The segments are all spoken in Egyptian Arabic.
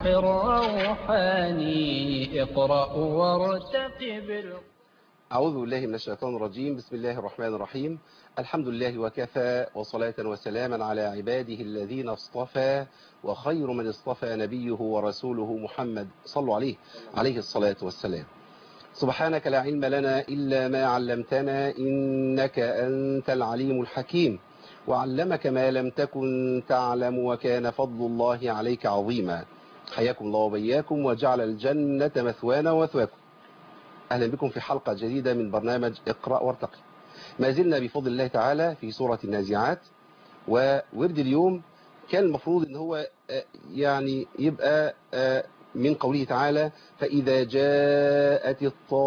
روحاني اقرأ وارتقب أعوذ بالله من الشيطان الرجيم بسم الله الرحمن الرحيم الحمد لله وكفى وصلاة وسلاما على عباده الذين اصطفى وخير من اصطفى نبيه ورسوله محمد صلوا عليه عليه الصلاة والسلام سبحانك لا علم لنا إلا ما علمتنا إنك أنت العليم الحكيم وعلمك ما لم تكن تعلم وكان فضل الله عليك عظيما حياكم الله وبياكم وجعل الجنة مثوانا ومثواكم أهلا بكم في حلقة جديدة من برنامج اقرأ وارتقي ما زلنا بفضل الله تعالى في سورة النازعات وورد اليوم كان المفروض ان هو يعني يبقى من قوله تعالى فإذا جاءت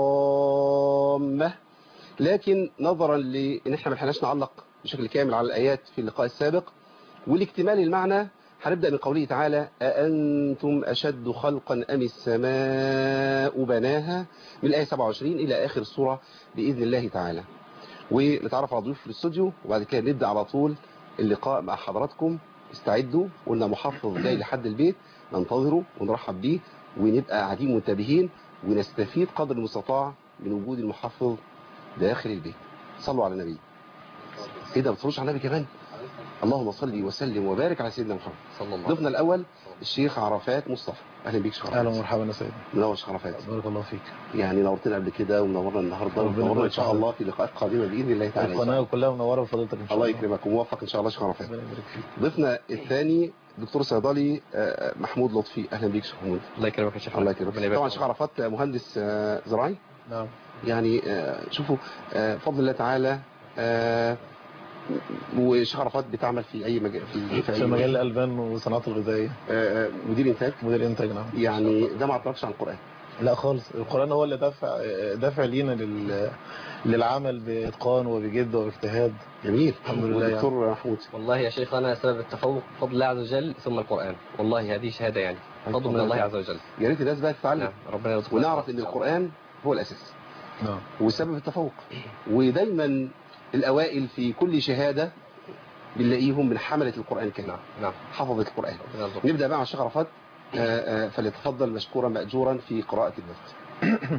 الطامة لكن نظرا لان احنا ما لحقناش نعلق بشكل كامل على الآيات في اللقاء السابق والاكتمال المعنى هنبدأ من قوله تعالى أأنتم أشد خلقا أم السماء بناها من الآية 27 إلى آخر السورة بإذن الله تعالى ونتعرف على ضيوف في الاستوديو وبعد كده نبدأ على طول اللقاء مع حضراتكم استعدوا قلنا محفظ جاي لحد البيت ننتظره ونرحب بيه ونبقى قاعدين منتبهين ونستفيد قدر المستطاع من وجود المحفظ داخل البيت صلوا على النبي ايه ده ما بتصلوش على النبي كمان اللهم صل وسلم وبارك على سيدنا محمد صلى الله ضيفنا الاول الشيخ عرفات مصطفى اهلا بيك شيخ اهلا عرفات ومرحبا يا سيدي منور شيخ عرفات بارك الله فيك يعني نورتنا قبل كده ومنورنا النهارده ربنا ومنورنا ان يبارك شاء فيك. الله في لقاءات قادمه باذن الله تعالى القناه كلها منوره بفضيلتك ان شاء الله الله يكرمك وموفق ان شاء الله شيخ عرفات ربنا يبارك فيك ضيفنا الثاني دكتور صيدلي آه، محمود لطفي اهلا بيك شيخ محمود الله يكرمك يا شيخ الله ربنا يكرمك يبارك طبعا فيك. شيخ عرفات مهندس آه، زراعي نعم يعني آه، شوفوا آه، بفضل الله تعالى آه، وشيخ عرفات بتعمل في اي مجال في, في أي مجال الالبان والصناعات الغذائيه آه، آه، مدير انتاج مدير انتاج نعم يعني ده ما اعترفش عن القران لا خالص القران هو اللي دافع دافع لينا لل للعمل باتقان وبجد وباجتهاد جميل الحمد لله يعني. دكتور محمود والله يا شيخ أنا سبب التفوق بفضل الله عز وجل ثم القرآن والله هذه شهادة يعني فضل من الله عز وجل يا ريت الناس بقى تتعلم نعم ربنا يرزقنا ونعرف ان القران هو الاساس نعم وسبب التفوق ودايما الاوائل في كل شهاده بنلاقيهم من حمله القران الكريم نعم نعم حفظه القران ربنا يرزقنا. نبدا بقى مع الشيخ عرفات آه، آه، فليتفضل مشكورا ماجورا في قراءه النفس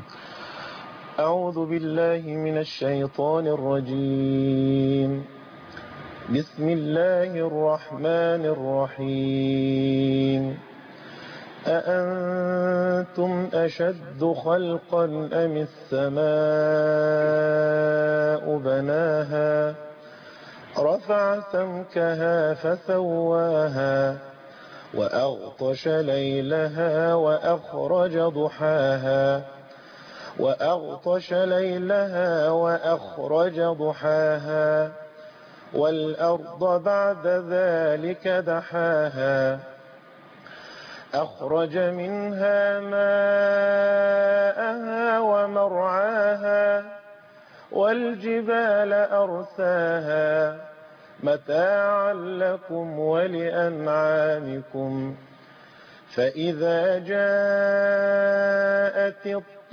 أعوذ بالله من الشيطان الرجيم بسم الله الرحمن الرحيم أأنتم أشد خلقا أم السماء بناها رفع سمكها فسواها وأغطش ليلها وأخرج ضحاها وأغطش ليلها وأخرج ضحاها والأرض بعد ذلك دحاها أخرج منها ماءها ومرعاها والجبال أرساها متاعا لكم ولأنعامكم فإذا جاءت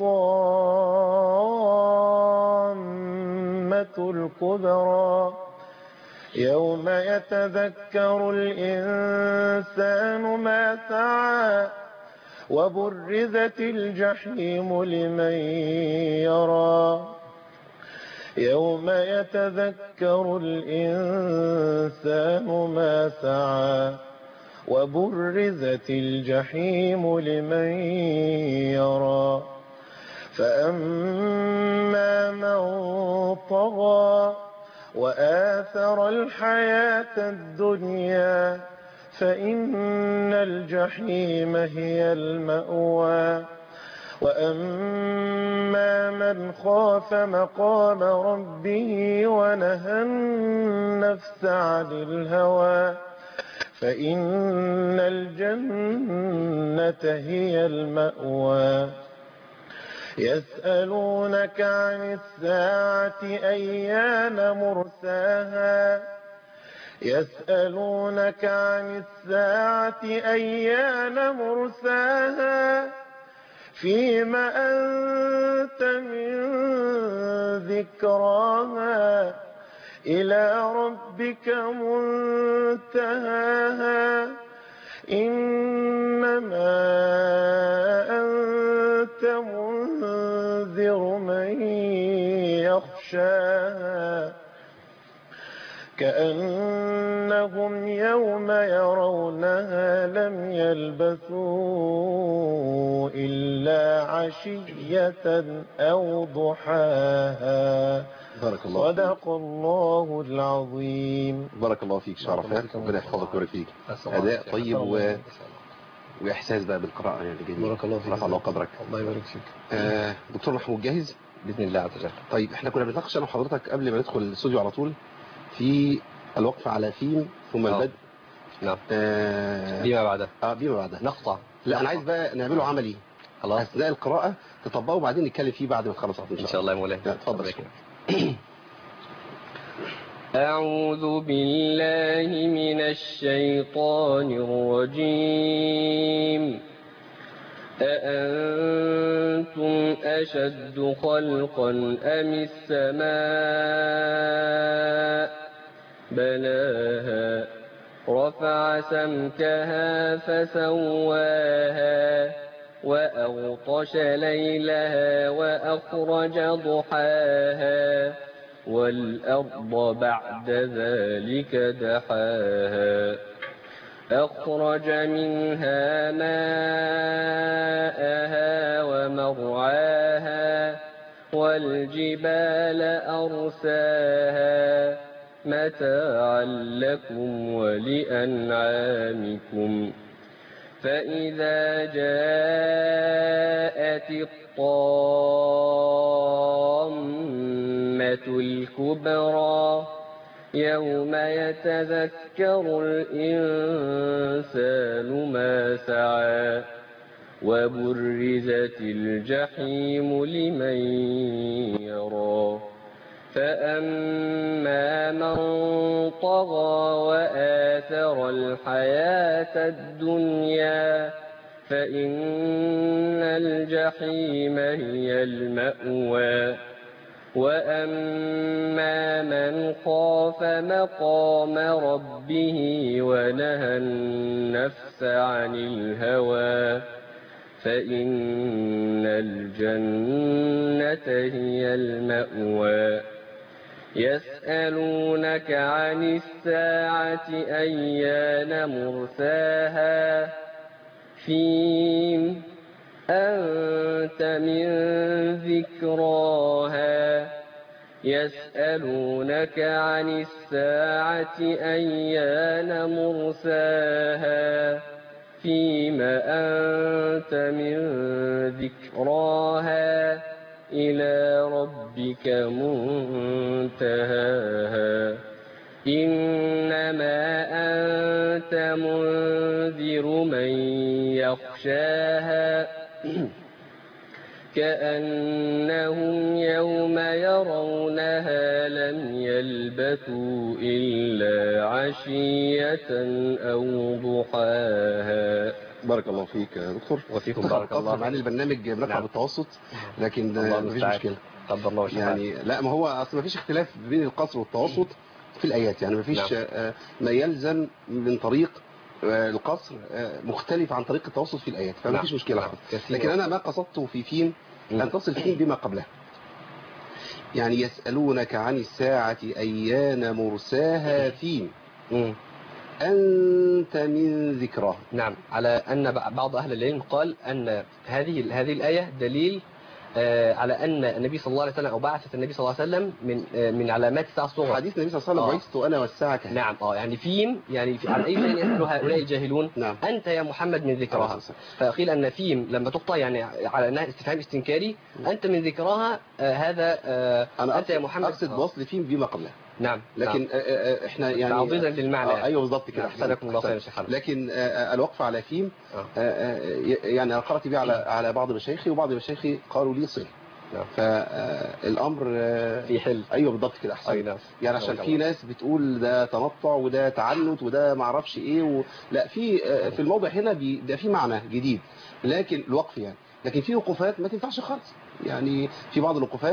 الطامة الكبرى يوم يتذكر الإنسان ما سعى وبرزت الجحيم لمن يرى يوم يتذكر الإنسان ما سعى وبرزت الجحيم لمن يرى فأما من طغى وآثر الحياة الدنيا فإن الجحيم هي المأوى وأما من خاف مقام ربه ونهى النفس عن الهوى فإن الجنة هي المأوى يسألونك عن الساعة أيان مرساها يسألونك عن الساعة أيان مرساها فيم أنت من ذكراها إلى ربك منتهاها إنما أنت منذر من يخشاها كأنهم يوم يرونها لم يلبثوا إلا عشية أو ضحاها بارك الله صدق الله العظيم بارك الله فيك شرفات ربنا يحفظك ويبارك فيك أداء طيب و... وإحساس بقى بالقراءة يعني جميل بارك الله فيك رفع الله قدرك الله يبارك فيك آه دكتور محمود جاهز بإذن الله عز وجل طيب احنا كنا بنتناقش انا وحضرتك قبل ما ندخل الاستوديو على طول في الوقف على فيم ثم آه. البدء نعم آه بما بعده اه بما بعدها نقطع لا انا عايز بقى نعمله عملي خلاص اثناء القراءه تطبقه وبعدين نتكلم فيه بعد ما نخلص إن شاء الله يا مولانا لا، اتفضل. ربنا يكرمك. أعوذ بالله من الشيطان الرجيم أأنتم أشد خلقا أم السماء بلاها رفع سمكها فسواها وأغطش ليلها وأخرج ضحاها والأرض بعد ذلك دحاها أخرج منها ماءها ومرعاها والجبال أرساها متاعا لكم ولأنعامكم فإذا جاءت الطامة الكبرى يوم يتذكر الإنسان ما سعى وبرزت الجحيم لمن يرى فأما من طغى وآثر الحياة الدنيا فإن الجحيم هي المأوى وأما من خاف مقام ربه ونهى النفس عن الهوى فإن الجنة هي المأوى يسألونك عن الساعة أيان مرساها فيم أنت من ذكراها يسألونك عن الساعة أيان مرساها فيم أنت من ذكراها إلى ربك منتهاها إنما أنت منذر من يخشاها كأنهم يوم يرونها لم يلبثوا إلا عشية أو ضحاها بارك الله فيك يا دكتور وفيكم بارك الله مع ان البرنامج بنقرا نعم. بالتوسط لكن الله آه، مفيش المستعان. مشكله قدر الله وشاء فعل. يعني لا ما هو اصل مفيش اختلاف بين القصر والتوسط في الايات يعني مفيش نعم. آه، ما يلزم من طريق آه، القصر آه، مختلف عن طريق التوسط في الايات فمفيش نعم. مشكله نعم. خالص كثير. لكن انا ما قصدته في فين مم. ان تصل فين بما قبلها يعني يسألونك عن الساعة أيان مرساها فين مم. أنت من ذكراها نعم على أن بعض أهل العلم قال أن هذه هذه الآية دليل آه، على أن النبي صلى الله عليه وسلم أو بعثة النبي صلى الله عليه وسلم من آه، من علامات الساعة الصغرى حديث النبي صلى الله عليه آه. وسلم بعثت أنا والساعة كهذا نعم اه يعني فيم يعني في على أي شيء يسأل هؤلاء الجاهلون نعم أنت يا محمد من ذكراها فقيل أن فيم لما تقطع يعني على أنها استفهام استنكاري أنت من ذكراها آه، هذا آه، أنا أنت يا أقصد- محمد أقصد آه. وصل فيهم بما قبلها نعم لكن نعم. آه، آه، احنا يعني تعضيدا للمعنى آه يعني. ايوه بالظبط كده أحسنكم الله خيرا شيخ حمد. لكن آه، آه، الوقف على فيم آه. آه، آه، يعني انا قرات بيه على على بعض مشايخي وبعض مشايخي قالوا لي صل نعم. فالامر في حل ايوه بالضبط كده احسن أي نعم. يعني عشان بارك في الله. ناس بتقول ده تنطع وده تعنت وده ما اعرفش ايه و... لا في آه، في الموضع هنا بي... ده في معنى جديد لكن الوقف يعني لكن في وقوفات ما تنفعش خالص يعني في بعض الوقوفات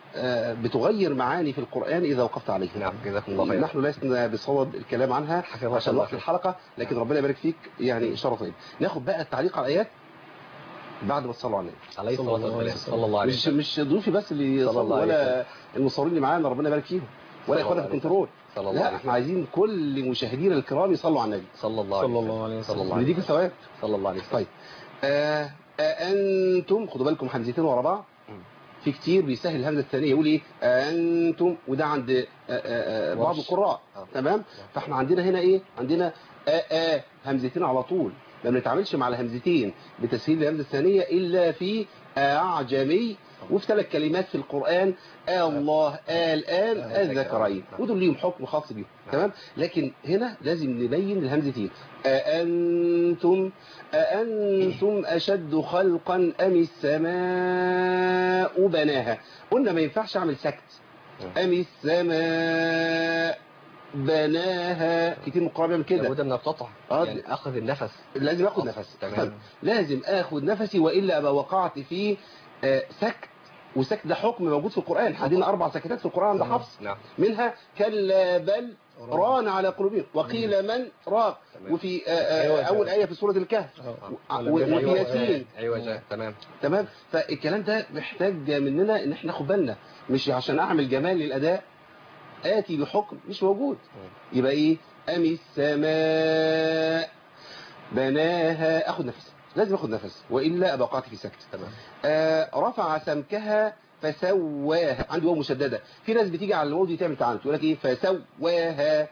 آه، بتغير معاني في القرآن إذا وقفت عليها نعم جزاكم الله خيرا نحن لسنا بصدد الكلام عنها حفظك عشان الله وقت خير. الحلقة لكن ربنا يبارك فيك يعني شرف طيب ناخد بقى التعليق على الآيات بعد ما تصلوا على النبي عليه صلى الصلاة الله عليه والسلام وسلم. صلى الله عليه مش وسلم مش ضيوفي بس اللي صلى يصلوا الله عليه ولا المصورين اللي معانا ربنا يبارك فيهم ولا صلى اخوانا الله في عليه الكنترول صلى الله لا عليه احنا وسلم عايزين كل مشاهدينا الكرام يصلوا على النبي صلى الله عليه صلى وسلم الله عليه صلى الله وسلم عليه نديك وسلم الثواب صلى الله عليه وسلم طيب آه أنتم خدوا بالكم همزتين ورا بعض مم. في كتير بيسهل الهمزه الثانيه يقول ايه أنتم وده عند آه، آه، آه، بعض ورش. القراء آه. تمام فاحنا عندنا هنا ايه عندنا آ آ همزتين على طول ما بنتعاملش مع الهمزتين بتسهيل الهمزه الثانيه الا في اعجمي وفي ثلاث كلمات في القرآن آه الله آه الآن آه الذكرين ودول ليهم حكم خاص بيهم تمام لكن هنا لازم نبين الهمزتين أأنتم أأنتم أشد خلقا أم السماء بناها قلنا ما ينفعش أعمل سكت أم السماء بناها كتير من القرآن بيعمل كده لابد من القطع آه. يعني اخذ النفس لازم اخد نفس تمام. لازم اخد نفسي والا ابقى وقعت في آه، سكت وسكت ده حكم موجود في القرآن عندنا اربع سكتات في القرآن عند حفص نعم منها كلا بل ران على قلوبهم وقيل من راق تمام. وفي آه، آه، أيوة. اول آية في سورة الكهف آه. و- وفي أيوة. ياسين ايوه تمام تمام فالكلام ده محتاج مننا ان احنا ناخد بالنا مش عشان اعمل جمال للاداء اتي بحكم مش موجود يبقى ايه ام السماء بناها اخد نفس لازم اخد نفس والا ابقى وقعت في سكت تمام آه رفع سمكها فسواها عنده واو مشدده في ناس بتيجي على الواو دي تعمل تعنت يقول لك ايه فسواها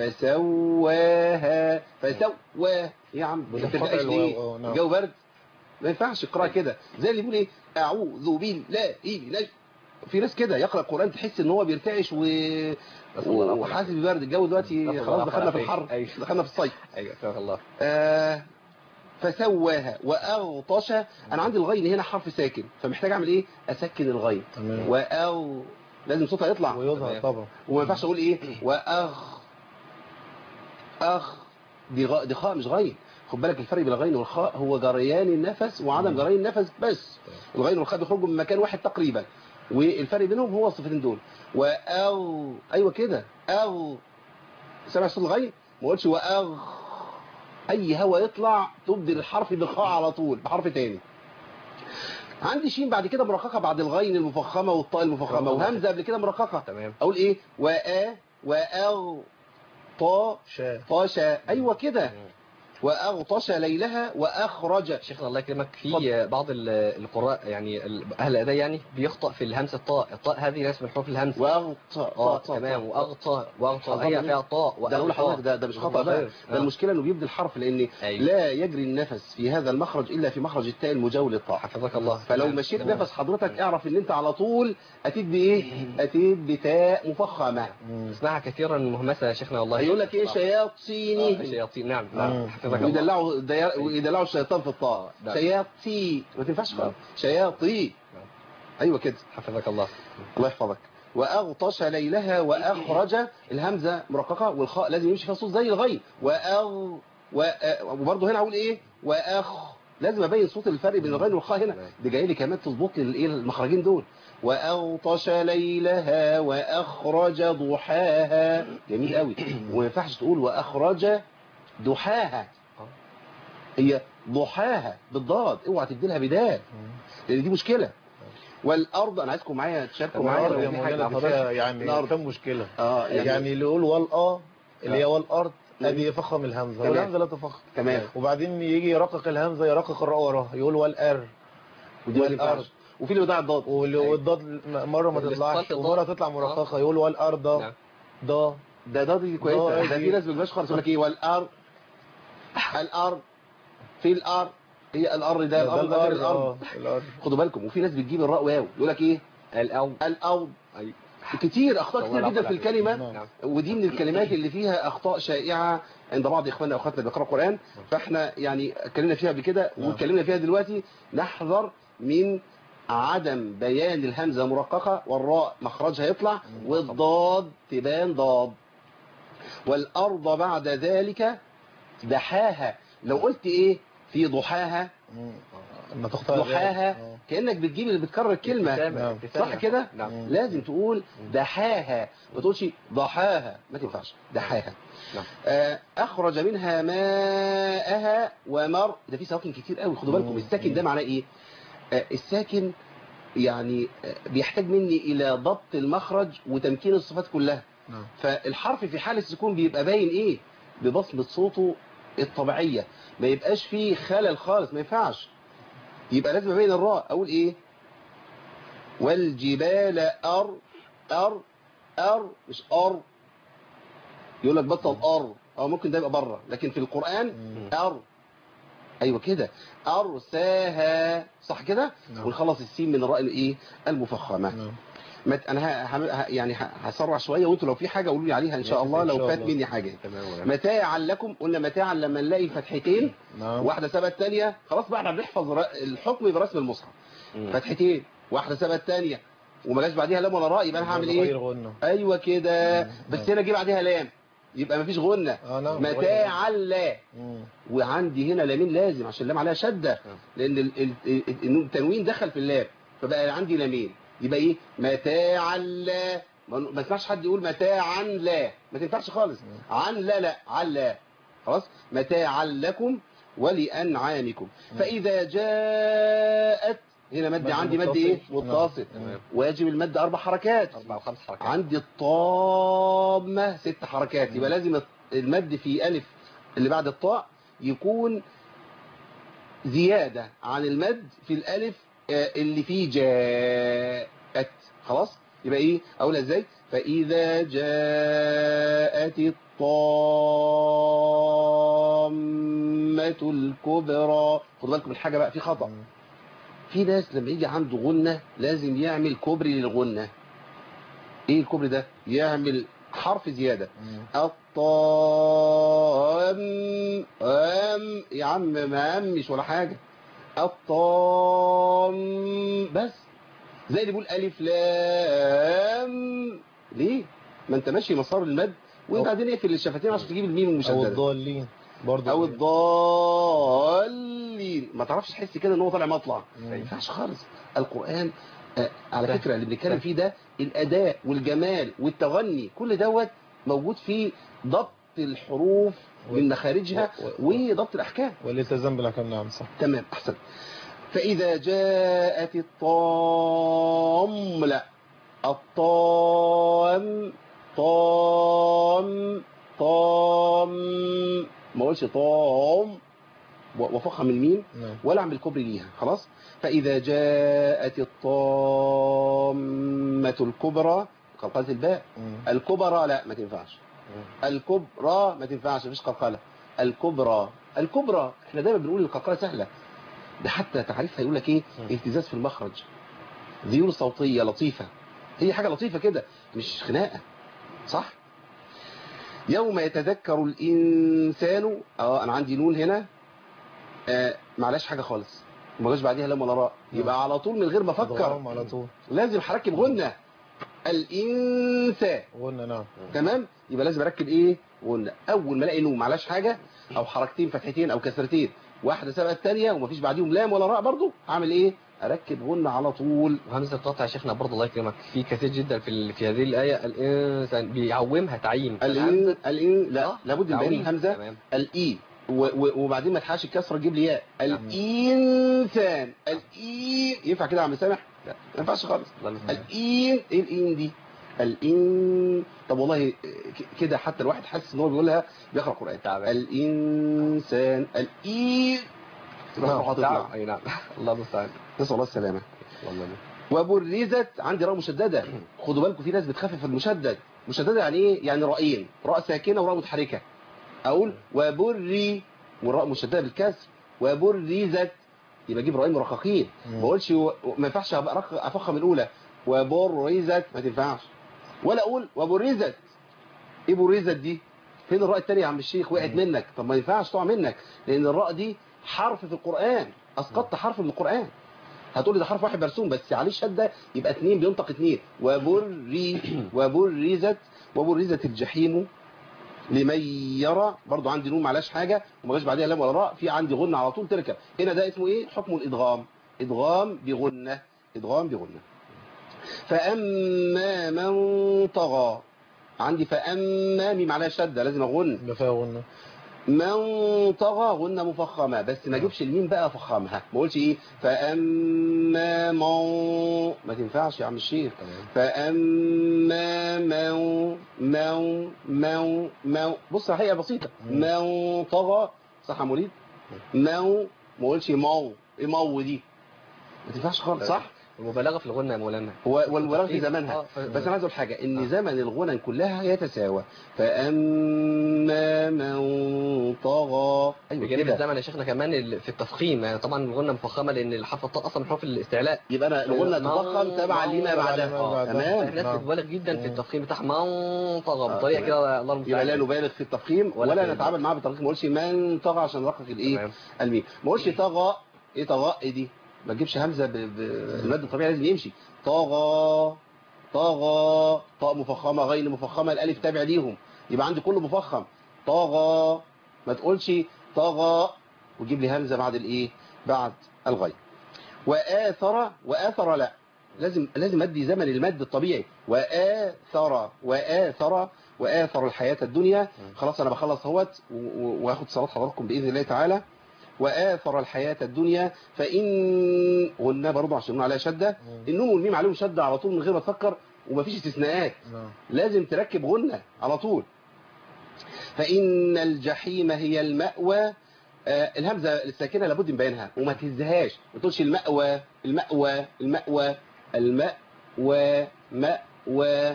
فسواها فسواها يا عم ما بتنقطع بتبقاش الواو، ليه آه، نعم. الجو برد ما ينفعش القراءه كده زي اللي بيقول ايه اعوذ بالله إيه في ناس كده يقرا القران تحس ان هو بيرتعش و... نسأل الله العافية. وحاسس ببرد الجو دلوقتي نسأل خلاص الله دخلنا في العافية. الحر أيوة. دخلنا في الصيف ايوه سبحان الله آه فسواها واغطش انا عندي الغين هنا حرف ساكن فمحتاج اعمل ايه اسكن الغين تمام واو لازم صوتها يطلع ويظهر تمام. طبعا وما ينفعش اقول ايه واخ اخ دي غ... دي خاء مش غين خد بالك الفرق بين الغين والخاء هو جريان النفس وعدم جريان النفس بس الغين والخاء بيخرجوا من مكان واحد تقريبا والفرق بينهم هو الصفتين دول واو ايوه كده او سامع صوت الغين ما قلتش واغ اي هوا يطلع تبدل الحرف بالخاء على طول بحرف تاني عندي شين بعد كده مرققه بعد الغين المفخمه والطاء المفخمه آه. وهمزه قبل كده مرققه تمام اقول ايه وآ وأغ طا شاء طاشا ايوه كده واغطش ليلها واخرج شيخنا الله يكرمك اتفضل. في بعض ال- القراء يعني ال- اهل الاداء يعني بيخطأ في الهمزه الطاء الطاء هذه ليس من حروف الهمز واغطى اه تمام واغطى واغطى هي فيها طاء ده اقول لحضرتك ده ده مش خطا بقى ده المشكله انه بيبدي الحرف لان أيوة. لا يجري النفس في هذا المخرج الا في مخرج التاء المجاور للطاء حفظك الله فلو تمام. مشيت تمام. نفس حضرتك اعرف ان انت على طول اتيت بايه اتيت بتاء مفخمه اسمعها كثيرا مهمسه يا شيخنا والله هيقول لك ايه آه، شياطيني شياطين نعم مم. نعم حفظك الله ويدلعوا دي- ويدلعوا الشيطان في الطاء نعم. شياطي ما تنفعش خالص شياطي نعم. ايوه كده حفظك الله الله يحفظك واغطش ليلها واخرج الهمزه مرققه والخاء لازم يمشي فيها صوت زي الغين واغ وأ- وبرضه هنا اقول ايه واخ لازم ابين صوت الفرق بين الغين والخاء هنا تمام. دي جاي لي كمان تظبط لي الايه المخرجين دول واغطش ليلها واخرج ضحاها جميل قوي وما ينفعش تقول واخرج ضحاها هي ضحاها بالضاد اوعى تبدلها بدال لان دي مشكله والارض انا عايزكم معايا تشاركوا معايا الارض لو يا في حاجه مولانا دي حضرتك- فيها يعني الأرض. كم مشكله اه يعني, يعني اللي يقول والاه اللي هي والارض ادي يفخم الهمزه تمام. والهمزه لا تفخم تمام وبعدين يجي يرقق الهمزه يرقق الراء وراها يقول والار ودي ما والأرض. ينفعش وفي اللي بيضيع الضاد وال- والضاد مره ما والاستطالة تطلعش الضاد. ومره تطلع مرققه يقول والارض نعم. ضا ده ضاد دي كويسه ضاد ده دي. في ناس ما بيبقاش خالص يقول لك ايه والارض الارض في الارض هي الارض ده الارض ده غير الارض آه، الارض خدوا بالكم وفي ناس بتجيب الراء واو يقول لك ايه الأو الارض أي. كتير اخطاء الله كتير جدا في يعفو الكلمه نعم. نعم ودي من الكلمات اللي فيها اخطاء شائعه عند بعض اخواننا واخواتنا اللي بيقراوا قران فاحنا يعني اتكلمنا فيها قبل كده نعم. واتكلمنا فيها دلوقتي نحذر من عدم بيان الهمزه مرققه والراء مخرجها يطلع والضاد تبان ضاد والارض بعد ذلك دحاها لو قلت ايه في ضحاها مم. ما تختار ضحاها كانك بتجيب اللي بتكرر الكلمه ابتسامة، نعم. ابتسامة. صح كده نعم لازم تقول دحاها ما تقولش ضحاها ما تنفعش دحاها نعم. آه، اخرج منها ماءها ومر ده في سواكن كتير قوي خدوا بالكم مم. الساكن ده معناه ايه آه، الساكن يعني آه، بيحتاج مني الى ضبط المخرج وتمكين الصفات كلها نعم. فالحرف في حال السكون بيبقى باين ايه ببصمة صوته الطبيعية ما يبقاش فيه خلل خالص ما ينفعش يبقى لازم ابين الراء اقول ايه والجبال ار ار ار مش ار يقول لك بطل ار او ممكن ده يبقى بره لكن في القرآن مم. ار ايوه كده ارساها صح كده نعم. ونخلص السين من الراء الايه المفخمه نعم. ما ت- انا ه- هعمل- ه- يعني ه- هسرع شويه وانتوا لو في حاجه قولوا لي عليها ان شاء ماشي، الله إن لو شاء فات الله. مني حاجه تمام ونعم. متاعا لكم قلنا متاعا لما نلاقي فتحتين نعم واحده سبت ثانيه خلاص بقى احنا بنحفظ ر- الحكم برسم المصحف مم. فتحتين واحده سبت ثانيه وما جاش بعديها لام ولا راء يبقى انا هعمل غير ايه غنة ايوه كده مم. بس هنا جه بعديها لام يبقى مفيش غنه اه نعم متاعا لا مم. وعندي هنا لامين لازم عشان اللام عليها شده نعم. لان ال- ال- ال- التنوين دخل في اللام فبقى عندي لامين يبقى ايه متاعا لا ما ما اسمعش حد يقول متاعا لا ما تنفعش خالص عن لا لا عن لا خلاص متاعا لكم ولانعامكم فاذا جاءت هنا مد مد عندي مد متصل. ايه نعم. متصل تمام. واجب المد اربع حركات أربع وخمس حركات عندي الطامة ست حركات يبقى لازم المد في ألف اللي بعد الطاء يكون زيادة عن المد في الألف آه، اللي فيه جاءت خلاص يبقى إيه أقولها إزاي فإذا جاءت الطامة الكبرى خدوا بالكم من حاجة بقى في خطأ مم. في ناس لما يجي عنده غنة لازم يعمل كوبري للغنة ايه الكوبري ده يعمل حرف زيادة مم. الطام ام يا عم ما امش ولا حاجة الطام بس زي اللي بيقول الف لام ليه ما انت ماشي مسار المد وبعدين اقفل الشفتين عشان تجيب الميم او المشددة الضالين برضه او الضالين ما تعرفش تحس كده ان هو طالع مطلع مم. ما ينفعش خالص القرآن آه، على سهل. فكرة اللي بنتكلم سهل. فيه ده الأداء والجمال والتغني كل دوت موجود في ضبط الحروف من مخارجها و- و- وضبط الأحكام والالتزام بالاحكام نعم صح تمام أحسن فإذا جاءت الطام لا الطام طام طام ما اقولش طام و- وفخم الميم نعم ولا اعمل كوبري ليها خلاص فإذا جاءت الطامة الكبرى قلقلة الباء مم. الكبرى لا ما تنفعش الكبرى ما تنفعش مفيش قلقلة الكبرى الكبرى احنا دايما بنقول القلقلة سهلة ده حتى تعريفها يقول لك ايه اهتزاز في المخرج ذيول صوتية لطيفة هي حاجة لطيفة كده مش خناقة صح يوم يتذكر الإنسان اه أنا عندي نون هنا آه معلاش حاجة خالص ما جاش بعديها لام ولا راء يبقى على طول من غير ما افكر أضغام على طول لازم هركب غنة الإنسان قلنا نعم تمام يبقى لازم اركب ايه غنة اول ما الاقي نون معلاش حاجة او حركتين فتحتين او كسرتين واحدة سبقت الثانيه ومفيش بعديهم لام ولا راء برضو اعمل ايه اركب غنة على طول وهمزة القطع يا شيخنا برضه الله يكرمك في كثير جدا في ال- في هذه الآية الإنسان بيعومها تعيين الإن الإن لا آه، لابد من بين تعويم. الهمزة تمام الإي و- و- وبعدين ما تحاش الكسرة تجيب لي ياء الإنسان الإي ينفع كده يا عم سامح لا. ما ينفعش خالص الله المستعان. الإين إيه الإين دي الإن طب والله ك- كده حتى الواحد حاسس ان هو بيقولها بيقرأ قرآن تعبان. الإنسان الإين تروح روحها تطلع تعب. أي نعم الله المستعان نسأل الله السلامة الله المستعان. وبرزت عندي راء مشددة خدوا بالكم في ناس بتخفف المشدد مشددة يعني ايه يعني رأيين راء ساكنة وراء متحركة اقول وبري والراء مشددة بالكسر وبرزت يبقى اجيب راءين مرققين مم. ما اقولش و- ما ينفعش ابقى أرق- افخم الاولى وبرزت ما تنفعش ولا اقول وبرزت ايه برزت دي فين الراء الثانيه يا عم الشيخ وقعت منك طب ما ينفعش تقع منك لان الراء دي حرف في القرآن اسقطت حرف من القرآن هتقولي ده حرف واحد مرسوم بس عليه شدة يبقى اتنين بينطق اتنين وبري وبرزت وبرزت الجحيم لمن يرى برضو عندي نون معلاش حاجة وما جاش بعديها لام ولا راء في عندي غنة على طول تركب هنا ده اسمه ايه حكم الادغام ادغام بغنة ادغام بغنة فأما من طغى عندي فأما ميم عليها شدة لازم أغن يبقى فيها غنة من طغى غنة مفخمة بس ما اجيبش الميم بقى افخمها ما اقولش ايه فأما من ما تنفعش يا عم الشيخ فأما من من من من بص هي بسيطة من طغى صح يا مريد من ما اقولش مو ايه مو دي ما تنفعش خالص صح المبالغه في الغنى يا مولانا هو- والمبالغه في إيه؟ زمانها آه، ف- بس انا عايز اقول حاجه ان آه. زمن الغنى كلها يتساوى فاما من طغى ايوه بجانب كده الزمن يا شيخنا كمان ال- في التفخيم يعني طبعا الغنى مفخمه لان الحرف الطاء اصلا من حروف الاستعلاء يبقى انا الغنى ما- تضخم تبعا ما- لما ما- بعدها ما- آه، بعدها. تمام الناس نعم. بتبالغ جدا في مم. التفخيم بتاعها من طغى آه، بطريقه تمام. كده الله يبقى لا المستعان نبالغ في التفخيم ولا ولا في- نتعامل معاه بالتفخيم ما اقولش من طغى عشان نرقق الايه تمام. الميم ما اقولش طغى ايه طغى ايه دي ما تجيبش همزه ب- ب- المد الطبيعي لازم يمشي طغى طغى طاء مفخمه غين مفخمه الالف تابع ليهم يبقى عندي كله مفخم طغى ما تقولش طغى وتجيب لي همزه بعد الايه بعد الغين واثر واثر لا لازم لازم ادي زمن المد الطبيعي واثر واثر واثر الحياه الدنيا خلاص انا بخلص اهوت و- و- واخد صلاه حضراتكم باذن الله تعالى واثر الحياه الدنيا فان قلنا برضه عشان نقول عليها شده النون والميم عليهم شده على طول من غير ما تفكر ومفيش استثناءات نعم. لازم تركب غنة على طول فإن الجحيم هي المأوى آه، الهمزة الساكنة لابد من بيانها وما تهزهاش ما تقولش المأوى المأوى المأوى المأوى مأوى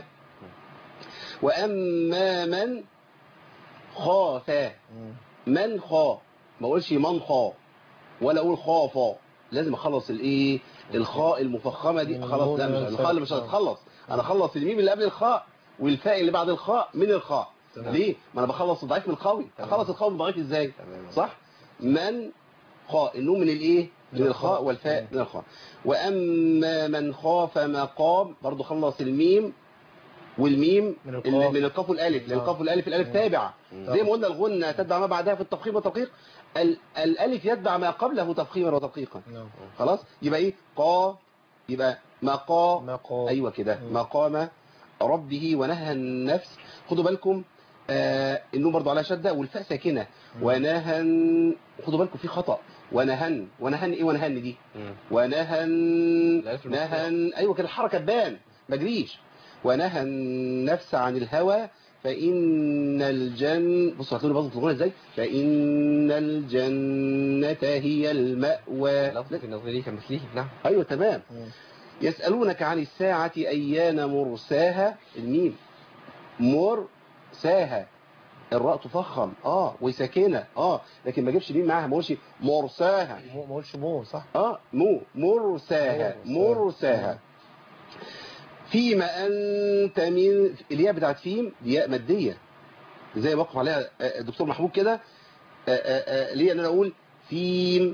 وأما من خاف مم. من خا ما اقولش من خا ولا اقول خافا لازم اخلص الايه الخاء المفخمه دي من خلاص لا النون مش إلى الخاء اللي مش الفاء. هتخلص انا اخلص الميم اللي قبل الخاء والفاء اللي بعد الخاء من الخاء تمام. ليه ما انا بخلص الضعيف من القوي تمام. اخلص القوي من الضعيف ازاي تمام. صح من خاء النون من الايه من من الخاء الخاء. والفاء من الخاء واما من خاف مقام برضو خلص الميم والميم من اللي القاف. من القاف والالف لان نعم. القاف والالف الالف مم. تابعه مم. زي ما قلنا الغنة تتبع ما بعدها في التفخيم والتدقيق ال- الالف يتبع ما قبله تفخيما وتدقيقا نعم. خلاص يبقى ايه قا يبقى مقا مقام ايوه كده مم. مقام ربه ونهى النفس خدوا بالكم آه النون برضو عليها شده والفاء ساكنه مم. ونهن خدوا بالكم في خطا ونهن ونهن ايه ونهن دي مم. ونهن الألف المفتوحة. نهن ايوه كده الحركه تبان ما جريش ونهى النفس عن الهوى فإن الجن بصوا هتقولوا بظبط الغنى ازاي فإن الجنة هي المأوى لفظ في نظري كمثله نعم أيوة تمام مم. يسألونك عن الساعة أيان مرساها الميم مرساها الراء تفخم اه وساكنه اه لكن ما اجيبش ميم معاها ما اقولش مرساها مو ما قلتش مو صح اه مو مرساها مرساها. مرساها فيما انت من الياء بتاعت فيم دي ياء ماديه زي ما وقف عليها آه، الدكتور محمود كده آه، آه، آه، ليه ان انا اقول فيم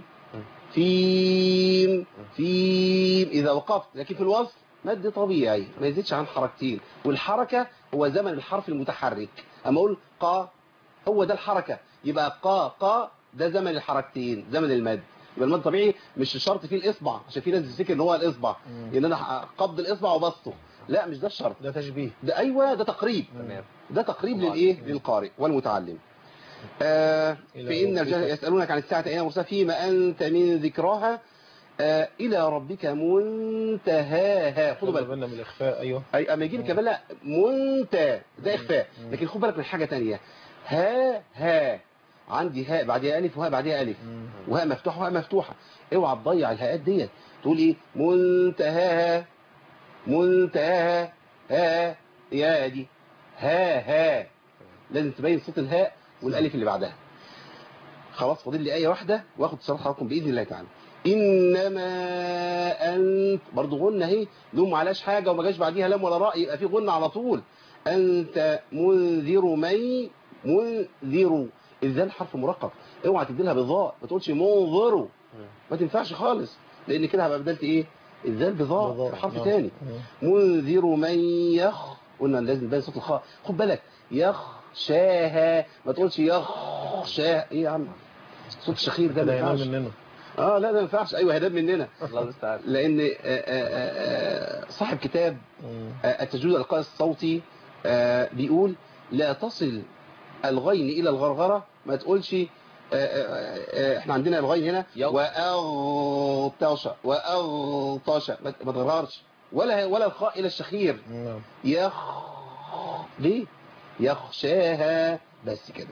فيم فيم اذا وقفت لكن في الوصف مد طبيعي ما يزيدش عن حركتين والحركه هو زمن الحرف المتحرك اما اقول قا هو ده الحركه يبقى قا قا ده زمن الحركتين زمن المد يبقى المد طبيعي مش شرط فيه الاصبع عشان في ناس بتفتكر ان هو الاصبع مم. ان انا قبض الاصبع وبسطه لا مش ده الشرط ده تشبيه ده ايوه ده تقريب تمام ده تقريب الله. للايه للقارئ والمتعلم آه إلى فإن ربك. الجنة يسألونك عن الساعة أين مرساها فيما أنت من ذكراها آه إلى ربك منتهاها خدوا خدوا بالكم بالنا من الإخفاء أيوه أي أما يجي لك كمان لا منتهى ده إخفاء مم. لكن خد بالك من حاجة تانية ها ها عندي هاء بعدها ألف وهاء بعدها ألف مم. وهاء مفتوحة وهاء مفتوحة اوعى تضيع الهاءات ديت تقول ايه منتهاها منتهاها ها يا دي ها ها لازم تبين صوت الهاء والالف اللي بعدها خلاص فاضل لي ايه واحده واخد صلاه حضراتكم باذن الله تعالى انما انت برضه غنه اهي لو ما عليهاش حاجه وما جاش بعديها لام ولا راء يبقى في غنه على طول انت منذر من منذر الذال حرف مرقق اوعى تبدلها بضاء ما تقولش منظر ما تنفعش خالص لان كده هبقى بدلت ايه الذال بضاء بضاء. بحرف نعم. تاني مم. منذر من يخ قلنا لازم نبين صوت الخاء خد بالك يخ يخشاها ما تقولش يخشاها ايه يا عم صوت الشخير ده ما ده ينام ينفعش مننا اه لا ده ما ينفعش ايوه هينام مننا الله المستعان لان آه، آه، آه، صاحب كتاب مم. آه، التجويد القاء الصوتي آه، بيقول لا تصل الغين الى الغرغره ما تقولش آه، آه، آه، احنا عندنا الغين هنا يوم. واغطش واغطش ما ما تغرغرش ولا ولا الخاء الى الشخير نعم يخ ليه يخشاها بس كده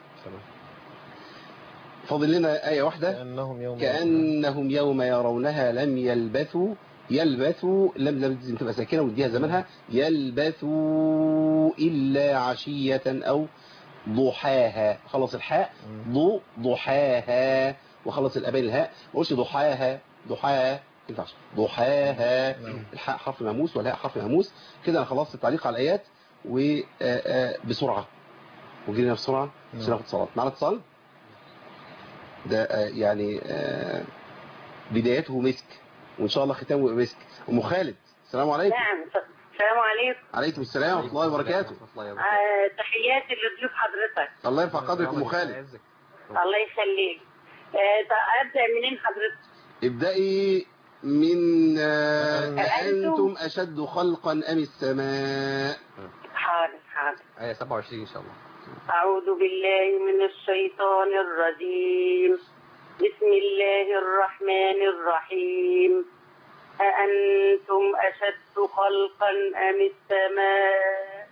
فاضل لنا آية واحدة كأنهم يوم كأنهم يوم يرونها لم يلبثوا يلبثوا لم لازم تبقى ساكنة ونديها زمانها يلبثوا إلا عشية أو ضحاها خلص الحاء ضو ضحاها وخلص الأبين الهاء ما قولش ضحاها ضحاها ما ينفعش ضحاها نعم. الحاء حرف مهموس والهاء حرف مهموس كده أنا خلصت التعليق على الآيات وبسرعة وجينا بسرعة عشان نعم. ناخد صلاة معنا اتصال ده آه، يعني آه، بدايته مسك وإن شاء الله ختامه يبقى مسك أم خالد السلام عليكم نعم السلام عليكم عليكم السلام ورحمة الله وبركاته الله يبارك. آه تحياتي لضيوف حضرتك الله يرفع قدرك أم خالد يعزك. الله يخليك آه طب ابدا منين حضرتك ابدأي من آه، أأنتم- أأنتم أشد خلقا أم السماء حاضر حاضر آية 27 إن شاء الله اعوذ بالله من الشيطان الرجيم بسم الله الرحمن الرحيم أأنتم أشد خلقا أم السماء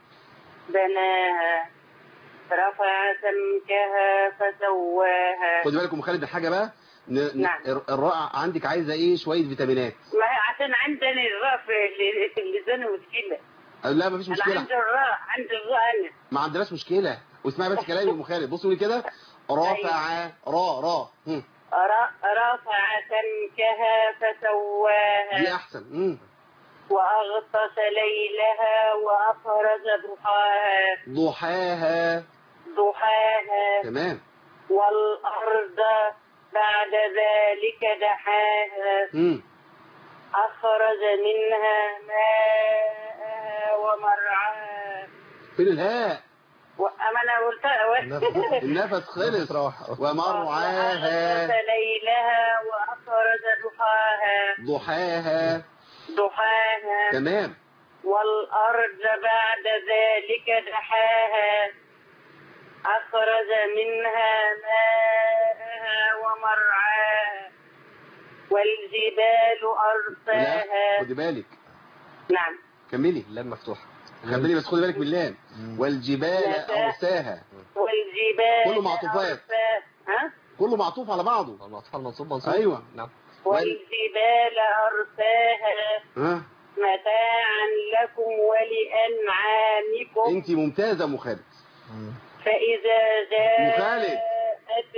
بناها رفع سمكها فسواها خد بالك أم خالد من حاجة بقى ن- ن- نعم. الراء عندك عايزة إيه شوية فيتامينات ما هي عشان عندنا الراء في في اللسان مشكلة لا مفيش أنا مشكلة عندي الراء عندي الراء أنا ما عندناش مشكلة واسمعي بس كلامي يا أم خالد بصوا لي كده رافع را را هم. ر- رفع سمكها دي فسواها أحسن مم. وأغطش ليلها وأخرج ضحاها ضحاها ضحاها تمام والأرض بعد ذلك دحاها مم. أخرج منها ماءها ومرعاها فين الهاء وأما أنا قلت النفس- النفس خلص راح ومرعاها وأغطش ليلها وأخرج ضحاها ضحاها ضحاها تمام والأرض بعد ذلك دحاها أخرج منها ماءها ومرعاها والجبال لا أرساها خدي بالك نعم كملي اللام مفتوحة خلي بس خدي بالك من اللام والجبال لا. أرساها والجبال كله معطوفات. أرساها ها كله معطوف على بعضه المعطوف على المنصوب منصوب أيوة. نعم والجبال أرساها ها متاعا لكم ولأنعامكم انت ممتازة أم خالد فإذا أم خالد. جاءت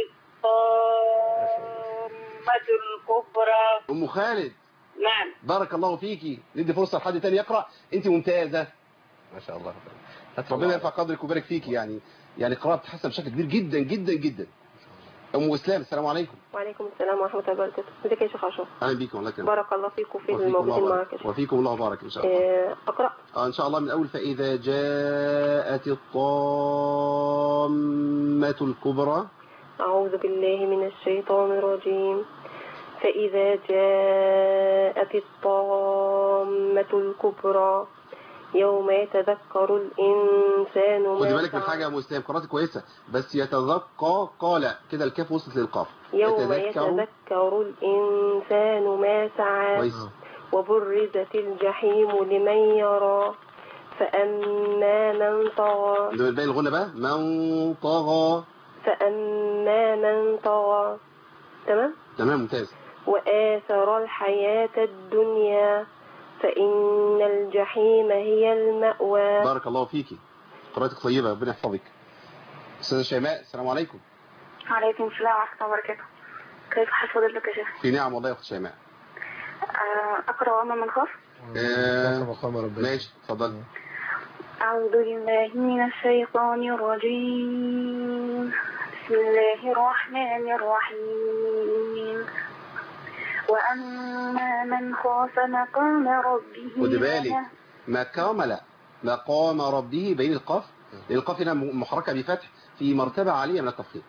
الطامة الكبرى أم خالد نعم بارك الله فيكي ندي فرصة لحد تاني يقرأ انت ممتازة ما شاء الله ربنا يرفع قدرك ويبارك فيكي يعني يعني قراءة بتحسن بشكل كبير جدا جدا جدا أم إسلام السلام عليكم وعليكم السلام ورحمة الله وبركاته ازيك يا شيخ أشرف أهلا بيكم الله يكرمك بارك الله فيكم في وفيكم الموجودين الله معك يا بارك شيخ وفيكم الله بارك إن شاء الله آه، أقرأ آه إن شاء الله من أول فإذا جاءت الطامة الكبرى أعوذ بالله من الشيطان الرجيم فإذا جاءت الطامة الكبرى يوم يتذكر الإنسان ما خدي بالك من سعى. حاجة يا أم إسلام قراءتك كويسة بس يتذكى قال كده الكاف وصلت للقاف يوم يتذكر الإنسان ما سعى كويس وبرزت الجحيم لمن يرى فأما من طغى ده باقي الغنى بقى من طغى فأما من طغى تمام تمام ممتاز وآثر الحياة الدنيا فإن الجحيم هي المأوى بارك الله فيكي قراءتك طيبة ربنا يحفظك أستاذة شيماء السلام عليكم عليكم السلام ورحمة الله وبركاته كيف حال فضيلتك يا شيخ؟ في نعم والله يا أخت شيماء آه، أقرأ وأما من خاف آه، مقام ربنا ماشي اتفضل أعوذ بالله من الشيطان الرجيم بسم الله الرحمن الرحيم وأما من خاف مقام ربه خدي بالك ونهى- مقام لا مقام ربه بين القاف لان القاف هنا محركه بفتح في مرتبه عاليه من التفخيم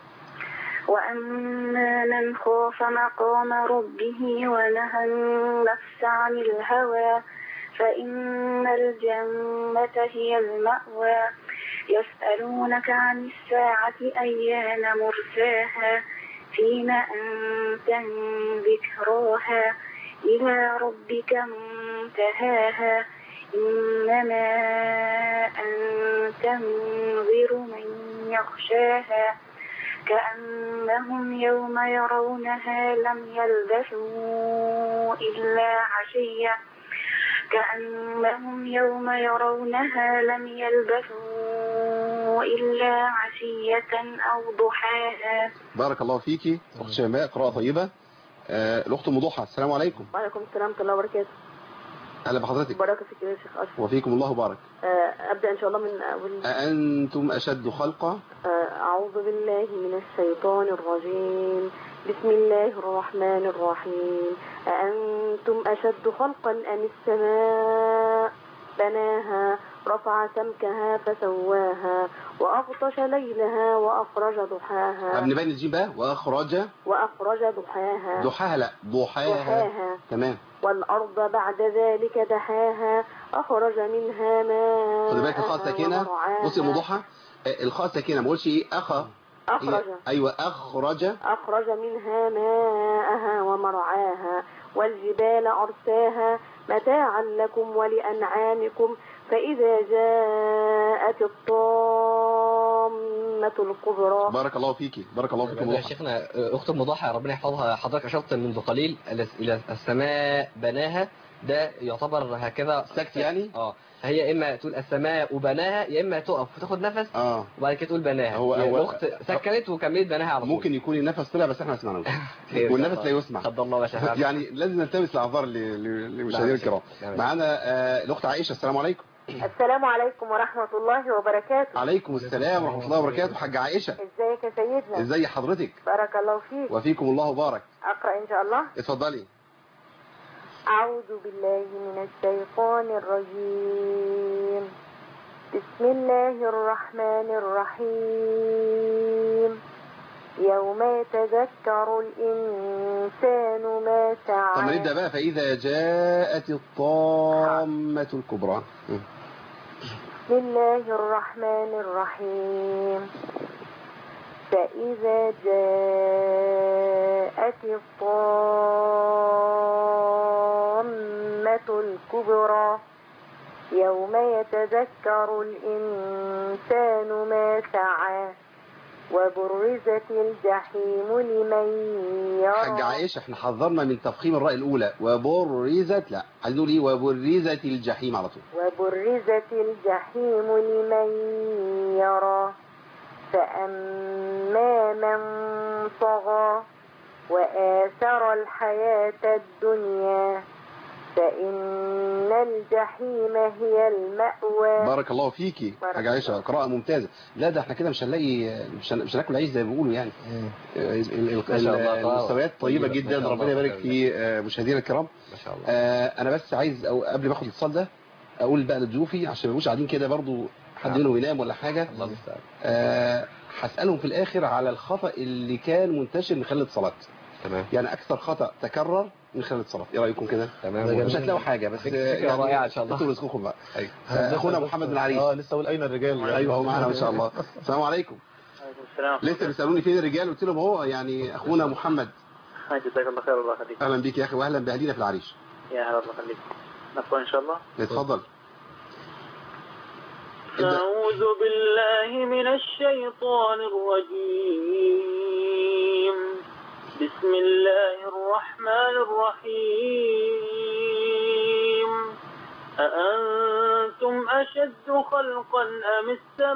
وأما من خاف مقام ربه ونهى النفس عن الهوى فإن الجنة هي المأوى يسألونك عن الساعة أيان مرساها فيما أنت من ذكراها إلى ربك منتهاها إنما أنت منذر من يخشاها كأنهم يوم يرونها لم يلبثوا إلا عشية كأنهم يوم يرونها لم يلبثوا إلا عشية أو ضحاها بارك الله فيكي اخت شيماء قراءه طيبه آه، الاخت ام ضحى السلام عليكم وعليكم السلام ورحمة الله وبركاته اهلا بحضرتك بركة فيك يا شيخ أشرف وفيكم الله بارك آه، أبدأ إن شاء الله من أول أأنتم أشد خلقا آه، أعوذ بالله من الشيطان الرجيم بسم الله الرحمن الرحيم أأنتم أشد خلقا أم السماء بناها رفع سمكها فسواها وأغطش ليلها وأخرج ضحاها طب نبين الجيم بقى وأخرج وأخرج ضحاها ضحاها لا ضحاها ضحاها تمام والأرض بعد ذلك دحاها أخرج منها ماء خد بالك الخاء ساكنة بصي يا أم ضحى آه، الخاء ساكنة ما قولش إيه أخا أخرج إيه؟ أيوة أخرج أخرج منها ماءها ومرعاها والجبال أرساها متاعا لكم ولأنعامكم فإذا جاءت الطامة الكبرى بارك الله فيكي بارك الله فيكم يا ضحى شيخنا اخت ام ضحى ربنا يحفظها حضرتك اشرت منذ قليل الى السماء بناها ده يعتبر هكذا سكت يعني؟ اه هي اما تقول السماء بناها يا اما تقف وتاخد نفس اه وبعد كده تقول بناها هو- يعني هو- الاخت سكنت وكملت بناها على طول ممكن يكون النفس طلع بس احنا ما سمعناش خير إن والنفس شاء لا الله. يسمع قدر الله ما شاء فعل. يعني لازم نلتمس الاعذار ل- ل- للمشاهدين نعم. الكرام نعم. معانا آه، الاخت عائشه السلام عليكم السلام عليكم ورحمة الله وبركاته عليكم السلام ورحمه الله وبركاته حاجه عائشه ازيك يا سيدنا ازي حضرتك بارك الله فيك وفيكم الله بارك أقرأ إن شاء الله اتفضلي أعوذ بالله من الشيطان الرجيم بسم الله الرحمن الرحيم يوم يتذكر الإنسان ما طب ما سعى نبدا بقى فاذا جاءت الطامه الكبرى م. بسم الله الرحمن الرحيم فإذا جاءت الطامة الكبرى يوم يتذكر الإنسان ما سعى وبرزت الجحيم لمن حاج يرى عائشه احنا حذرنا من تفخيم الراء الاولى وبرزت لا عايزين نقول ايه وبرزت الجحيم على طول وبرزت الجحيم لمن يرى فأما من طغى وآثر الحياة الدنيا فإن الجحيم هي المأوى بارك الله فيكي بارك حاج عائشه الله. قراءه ممتازه لا ده احنا كده مش هنلاقي مش هن- مش هناكل عيش زي ما بيقولوا يعني ال- ال- ما شاء الله. المستويات طيبه طيبة. ما جدا شاء ربنا الله. يبارك في آه، مشاهدينا الكرام ما شاء الله آه، انا بس عايز أو قبل ما اخد الاتصال ده اقول بقى لضيوفي عشان ما يبقوش قاعدين كده برضو حد منهم ينام ولا حاجه الله المستعان آه، هسالهم في الاخر على الخطا اللي كان منتشر من خلال الاتصالات تمام يعني اكثر خطا تكرر من خلال الاتصالات ايه رايكم كده تمام مش هتلاقوا حاجه بس فكرة يعني رائعة إن شاء الله. انتوا رزقكم بقى أيوة. آه، اخونا محمد بن عريس اه لسه اقول اين الرجال ايوه هو معانا ما شاء الله السلام عليكم عليكم السلام لسه بيسالوني فين الرجال قلت لهم هو يعني اخونا محمد جزاك الله خير الله يخليك اهلا بيك يا اخي واهلا باهلينا في العريش يا هلا الله يخليك نقرأ إن شاء الله اتفضل ابدأ. أعوذ بالله من الشيطان الرجيم بسم الله الرحمن الرحيم أأنتم أشد خلقا أم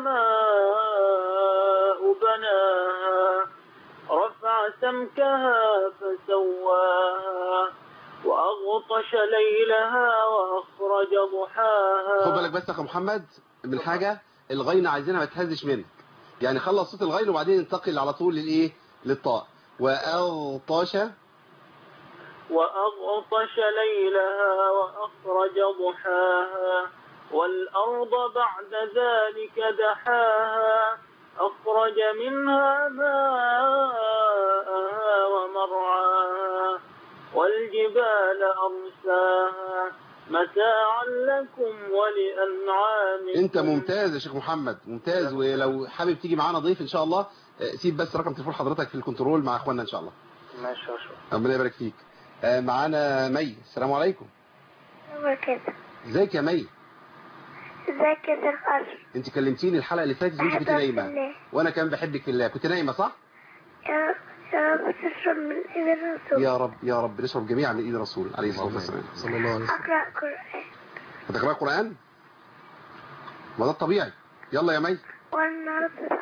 السماء بناها رفع سمكها فسواها وأغطش ليلها وأخرج ضحاها خد بالك بس يا اخو محمد من حاجه الغين عايزينها ما تهزش منك يعني خلص صوت الغين وبعدين انتقل على طول للايه للطاء واغطش وأغطش ليلها وأخرج ضحاها والأرض بعد ذلك دحاها أخرج منها ماءها ومرعاها والجبال أرساها متاعا لكم ولأنعامكم انت ممتاز يا شيخ محمد ممتاز ولو حابب تيجي معانا ضيف ان شاء الله آه، سيب بس رقم تليفون حضرتك في الكنترول مع اخواننا ان شاء الله ماشي يا شيخ. ربنا يبارك فيك آه، معانا مي السلام عليكم وكده ازيك يا مي ازيك يا شيخ أشرف انت كلمتيني الحلقه اللي فاتت وانت كنت بحبك في نايمه الله. وانا كمان بحبك في الله كنت نايمه صح يا يا رب تشرب من إيد الرسول يا رب يا رب نشرب جميعا من ايد الرسول عليه الصلاه والسلام صلى الله عليه وسلم أقرأ قرآن هتقرا قران ما ده الطبيعي يلا يا مي والنهاردة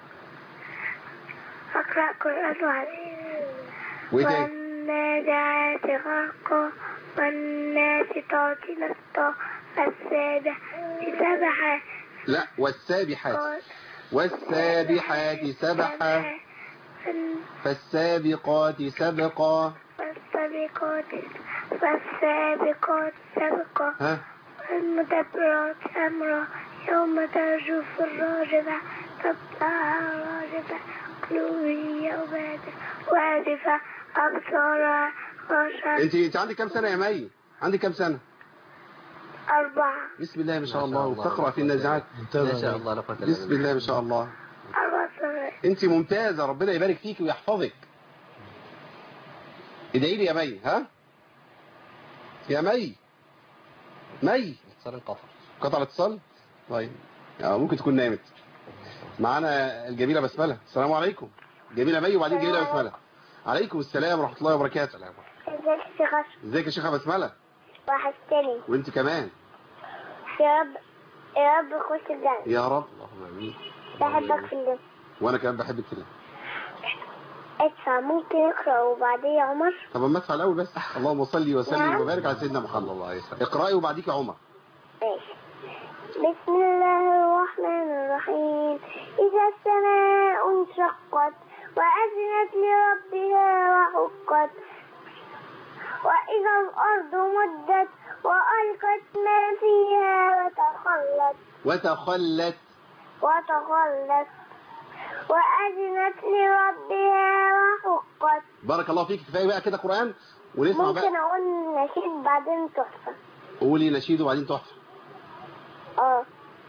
أقرأ قرآن وعليه وايه تاني والنازعات غرقا والناشطات نشطا فالسابح سبحا لا والسابحات والسابحات سبحا فالسابقات سبقا فالسابقات فالسابقات سبقا ها والمدبرات أمرا يوم ترجف الراجفة تطلعها راجفة قلوبي يومئذ واجفة أبصارها خاشعة انت انت عندك كام سنه يا مي عندك كام سنه أربعة بسم الله ما شاء ما الله شاء الله. وتقرا في النازعات ما شاء الله لا قوة إلا بسم بالله الله ما شاء الله أربع سنوات انت ممتازه ربنا يبارك فيك ويحفظك ادعي لي يا مي ها يا مي مي اتصال انقطع قطع الاتصال طيب يعني ممكن تكون نامت معانا الجميله بسمله السلام عليكم جميله مي وبعدين جميله بسمله عليكم السلام ورحمه الله وبركاته ازيك يا شيخ أشرف ازيك يا شيخه بسمله وحشتني وانت كمان يا رب يا رب خش الجنة يا رب اللهم امين بحبك في الله وانا كمان بحبك في الله ادفع ممكن اقرأ وبعدين يا عمر طب اما ادفع الاول بس اللهم صل وسلم نعم. وبارك على سيدنا محمد صلى الله عليه وسلم اقراي وبعديك يا عمر ماشي بسم الله الرحمن الرحيم إذا السماء انشقت وأذنت لربها وحقت وإذا الأرض مدت وألقت ما فيها وتخلت وتخلت وتخلت وأذنت لربها وحقت بارك الله فيك كفايه بقى كده قران ونسمع بقى ممكن أقول نشيد بعدين تحفة قولي نشيد وبعدين تحفه اه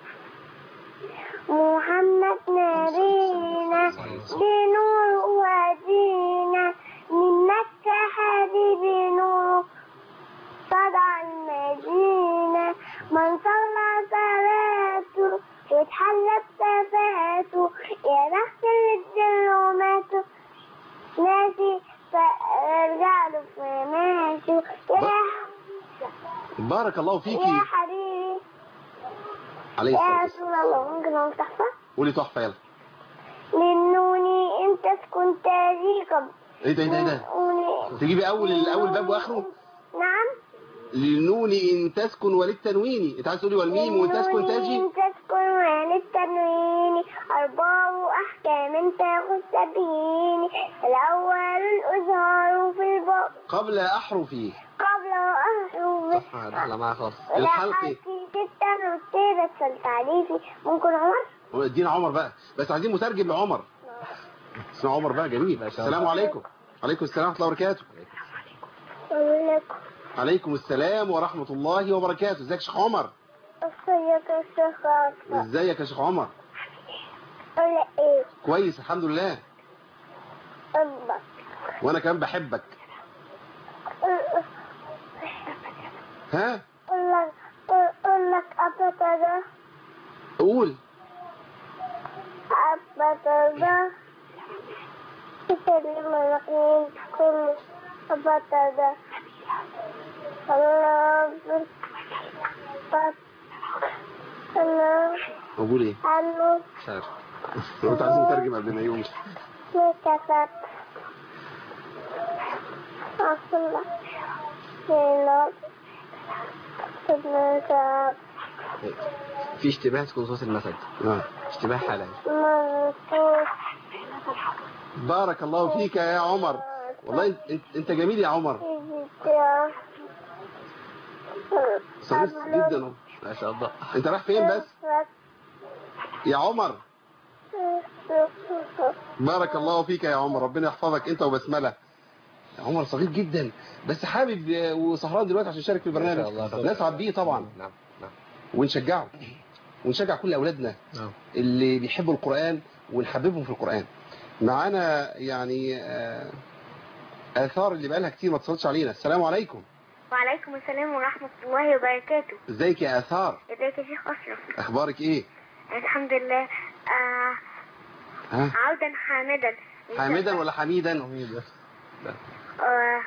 محمد نبينا بنور وادينا من مكة حبيبي نور صدع المدينة من صلى صلاته واتحلى بصفاته يا بخت اللي اداله ماتوا ناسي فارجع له في ماشي يا بارك الله فيكي يا حبيبي عليه يا الصلاه والسلام رسول الله ممكن أقول تحفة قولي تحفه يلا منوني انت تكون تاريخا ايه ده ايه ده ايه ده منوني تجيبي اول الاول باب واخره نعم للنون ان تسكن وللتنوين انت عايز تقولي والميم وتسكن منوني تاجي انت تكون وللتنوين أرباب أحكام تاخذ سبيني الأول الأزهار في البر قبل احرفي قبل أحرف صح داخله معاها خالص الحلقي. حكي ستة رتبة التعريفي ممكن عمر؟ ادينا عمر بقى بس عايزين مترجم لعمر اسمع عمر بقى جميل ما شاء السلام الله. عليكم عليكم السلام ورحمه الله وبركاته أقول لكم عليكم السلام ورحمه الله وبركاته ازيك يا شيخ عمر ازيك يا شيخ عاصم؟ ازيك يا شيخ عمر أقول لك إيه؟ كويس الحمد لله الله وانا كمان بحبك ها أقول لك أقول لك أبدا قول أبدا تسلم الرحيم كل أبدا الله الله اقول ايه عنه مش عارف لو انت عايز مترجم قبل ما يقوم مكتب أصلا ليلة تبنك في اشتباه تكون صوت المسد آه. اشتباه حالي منصوص بارك الله فيك يا عمر والله انت, انت, انت جميل يا عمر صغير جدا اهو ما شاء الله انت رايح فين بس يا عمر بارك الله فيك يا عمر ربنا يحفظك انت وبسمله يا عمر صغير جدا بس حابب آه، وسهران دلوقتي عشان يشارك في ما شاء البرنامج الله نسعد بيه طبعا نعم نعم ونشجعه ونشجع كل اولادنا نعم. اللي بيحبوا القرآن ونحببهم في القرآن معانا يعني آه، آثار اللي بقالها كتير ما اتصلتش علينا السلام عليكم وعليكم السلام ورحمة الله وبركاته ازيك يا آثار ازيك يا شيخ أشرف اخبارك ايه الحمد لله آه ها عودا حامدا حامدا ولا حميدا آه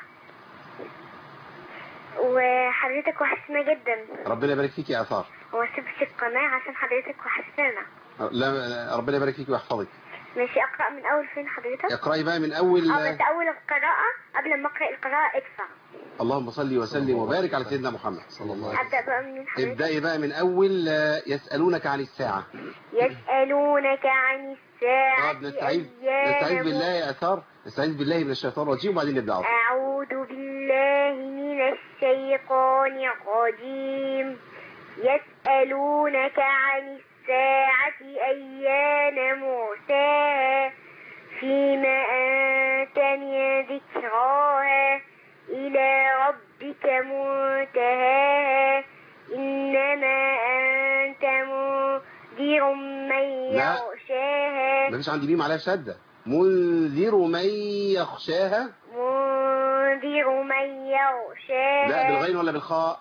وحضرتك وحشنا جدا ربنا يبارك فيك يا آثار وما سيبش القناة عشان حضرتك وحشتنا لا ربنا يبارك فيك ويحفظك ماشي أقرأ من أول فين حضرتك؟ اقرأي بقى من اول اه بس أول القراءة قبل ما أقرأ القراءة ادفع اللهم صل وسلم وبارك على سيدنا محمد صلى الله عليه وسلم أبدأ بقى من حضرتك ابدأي بقى من اول آه، يسألونك عن الساعة يسألونك عن الساعة طب نستعيذ نستعيذ بالله يا آثار نستعيذ بالله من الشيطان الرجيم وبعدين نبدأ على طول. أعوذ بالله من الشيطان الرجيم يسألونك عن الساعة أيان مرساها فيما أنت من ذكراها إلى ربك منتهاها إنما أنت منذر من لا. يغشاها مفيش عندي ميم عليها شدة منذر من يخشاها منذر من يغشاها لا بالغين ولا بالخاء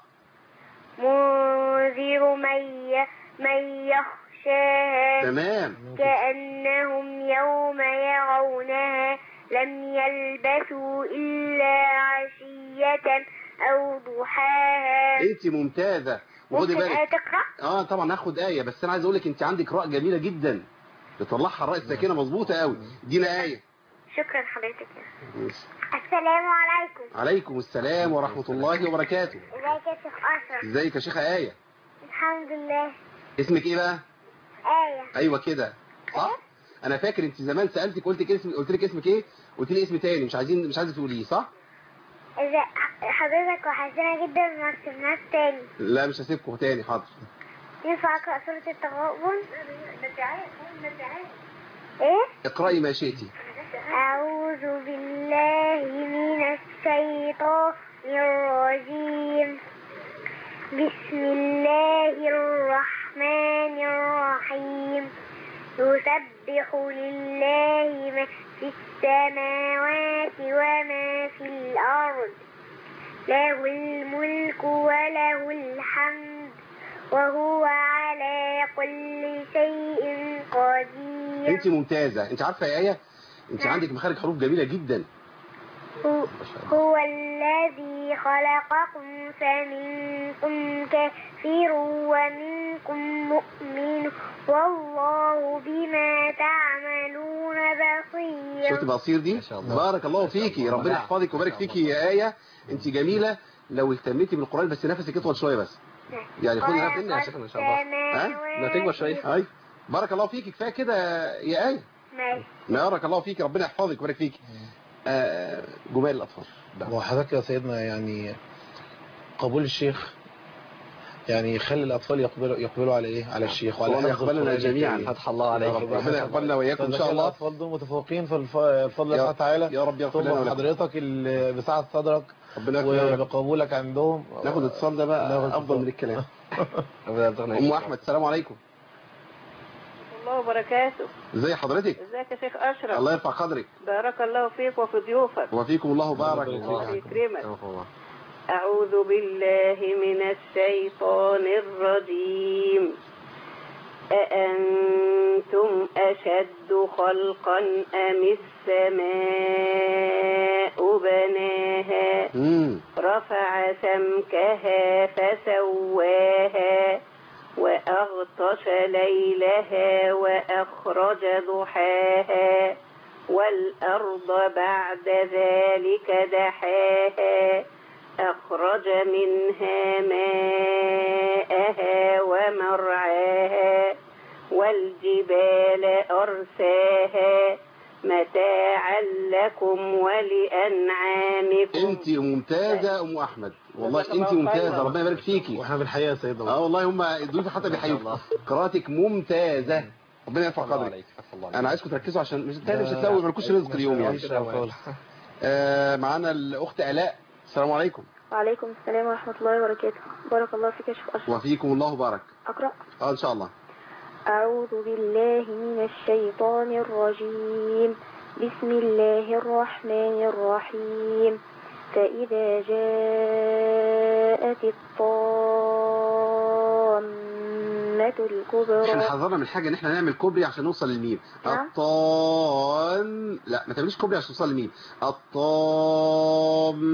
منذر من ي- من يخشاها تمام كأنهم يوم يرونها لم يلبثوا إلا عشية أو ضحاها انت ممتازة وخدي ممكن بالك آية تقرأ؟ اه طبعا هاخد آية بس انا عايز اقول لك انت عندك راء جميلة جدا بتطلعها الراء الساكنة مظبوطة قوي ادينا آية شكرا حضرتك السلام عليكم عليكم السلام ورحمة الله وبركاته ازيك يا شيخ أشرف ازيك يا شيخة آية الحمد لله اسمك ايه بقى آية ايوه كده صح انا فاكر انت زمان سألتك قلت لك اسم قلت لك اسمك ايه قلت لي اسم تاني مش عايزين مش عايزه تقوليه صح إذا حضرتك وحشنا جدا ما سمعناش تاني لا مش هسيبكم تاني حاضر ينفع أقرأ سورة التغابن؟ إيه؟ اقرأي ما شئتي أعوذ بالله من الشيطان الرجيم بسم الله الرحمن الرحيم يسبح لله ما في السماوات وما في الأرض له الملك وله الحمد وهو على كل شيء قدير انت ممتازة انت عارفة يا آية انت عندك مخارج حروف جميلة جدا هو- هو الذي خلقكم فمنكم كافر ومنكم مؤمن والله بما تعملون شفت بصير بصير دي ما شاء الله. بارك الله فيكي ربنا يحفظك ويبارك فيكي يا آية انت جميلة لو اهتميتي بالقرآن بس نفسك يطول شوية بس يعني خدي خلق نفس يا شيخنا إن شاء الله. السماوات ما تكبر شوية. اي بارك الله فيكي كفايه كده يا آية ماشي. بارك الله فيك ربنا يحفظك ويبارك فيك آه، جمال الأطفال وحضرتك يا سيدنا يعني قبول الشيخ يعني يخلي الأطفال يقبلوا يقبلوا على إيه على الشيخ وعلى والله حفظ يقبلنا القرآن جميعا. الكريم. فتح الله عليك يا رب ربنا يقبلنا وإياكم إن فإذا شاء كان الله الأطفال دول متفوقين فالفضل الله يا- سبحانه وتعالى يا رب يغفر لنا ثم ولكم. حضرتك اللي بسعة صدرك ربنا يغفر لنا ولكم. وبقبولك عندهم ناخد اتصال ده ناخد بقى أفضل اتصال. من الكلام ربنا يرزقنا أم إياك. أحمد السلام عليكم الله وبركاته ازي حضرتك ازيك يا شيخ أشرف الله يرفع قدرك بارك الله فيك وفي ضيوفك وفيكم الله بارك الله يكرمك سلامك الله. أعوذ بالله من الشيطان الرجيم أأنتم أشد خلقا أم السماء بناها امم رفع سمكها فسواها وأغطش ليلها وأخرج ضحاها والأرض بعد ذلك دحاها أخرج منها ماءها ومرعاها والجبال أرساها متاعا لكم ولأنعامكم انت ممتازة ام احمد والله انت ممتازة ربنا يبارك فيكي واحنا بنحييها يا سيدنا اه والله هم الضيوف حتى بيحيوك قراءتك ممتازة ربنا يرفع الله قدرك عليك عفى الله عليك. انا عايزكم تركزوا عشان مش تاني مش هتلاقوا مالكوش رزق اليوم يعني آه معانا الاخت الاء السلام عليكم وعليكم السلام ورحمة الله وبركاته بارك الله فيك يا شيخ أشرف وفيكم الله بارك أقرأ اه ان شاء الله أعوذ بالله من الشيطان الرجيم بسم الله الرحمن الرحيم فإذا جاءت الطامة احنا الكبرى حذرنا من حاجه ان احنا نعمل كوبري عشان نوصل للميم نعم. الطام لا ما تعمليش كوبري عشان توصل للميم الطام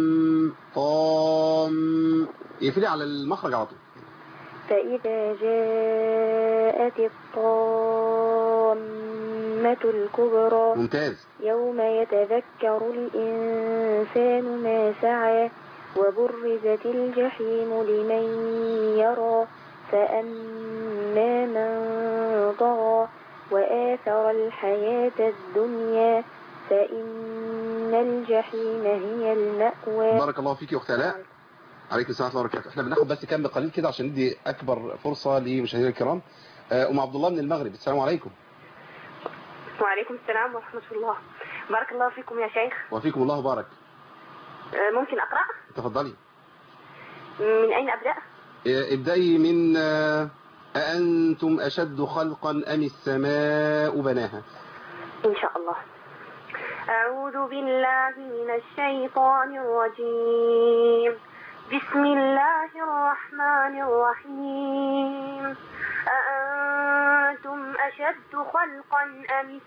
طام يقفلي على المخرج على طول فإذا جاءت الطامة الكبرى ممتاز يوم يتذكر الإنسان ما سعى وبرزت الجحيم لمن يرى فأما من طغى وآثر الحياة الدنيا فإن الجحيم هي المأوى بارك الله فيك يا اخت الاء عليكم السلام ورحمه الله وبركاته احنا بناخد بس كام قليل كده عشان ندي اكبر فرصه لمشاهدينا الكرام آه، ام عبد الله من المغرب السلام عليكم وعليكم السلام ورحمة الله بارك الله فيكم يا شيخ وفيكم الله بارك آه، ممكن أقرأ تفضلي من أين أبدأ آه، ابدأي من آه، أأنتم أشد خلقا أم السماء بناها إن شاء الله أعوذ بالله من الشيطان الرجيم بسم الله الرحمن الرحيم أأنتم أشد خلقا أم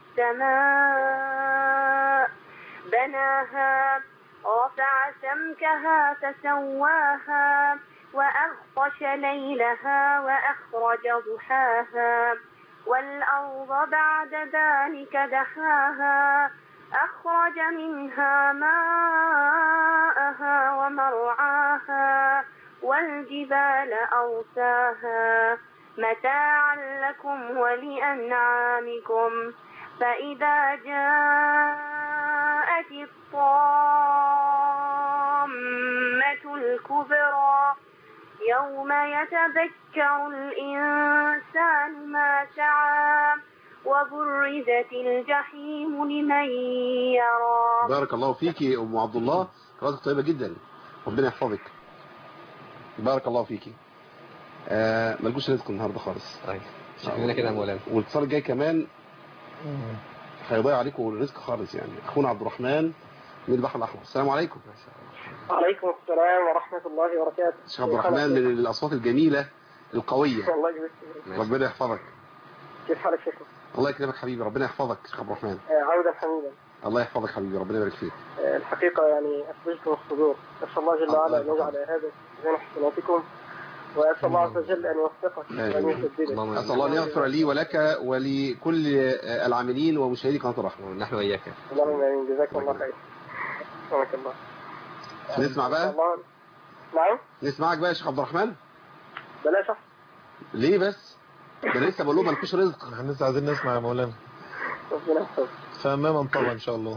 السماء بناها رفع سمكها فسواها وأغطش ليلها وأخرج ضحاها والأرض بعد ذلك دحاها أخرج منها ماءها ومرعاها والجبال أرساها متاعا لكم ولأنعامكم فإذا جاءت الطامة الكبرى يوم يتذكر الإنسان ما سعى وبرزت الجحيم لمن يرى بارك الله فيك يا أم عبد الله قراءتك طيبة جدا ربنا يحفظك بارك الله فيك آه ملكوش رزق النهارده خالص طيب شكرا كده يا مولانا والاتصال الجاي كمان هيضيع عليكم الرزق خالص يعني اخونا عبد الرحمن من البحر الاحمر السلام عليكم وعليكم السلام ورحمة الله وبركاته شيخ عبد الرحمن من الاصوات الجميله القويه الله يجزيك ربنا يحفظك كيف حالك شيخ الله يكرمك حبيبي ربنا يحفظك شيخ عبد الرحمن آه، عودا حميدا الله يحفظك حبيبي ربنا يبارك فيك آه، الحقيقة يعني أخرجتم الصدور أسأل الله جل وعلا أن يجعل هذا من حسناتكم وأسأل الله عز وجل أن يوفقك وأن آمين. يسددك اسال الله ان يغفر لي ولك ولكل آه، العاملين ومشاهدي قناه الرحمه نحن وإياك اللهم آمين جزاكم الله خير سبحانك الله نسمع بقى الله نعم نسمعك بقى يا شيخ عبد الرحمن بلاش أحسن. ليه بس ده أنا لسه بقول لهم مالكوش رزق احنا لسه عايزين نسمع يا مولانا ربنا يحفظك فأماما طبعا إن شاء الله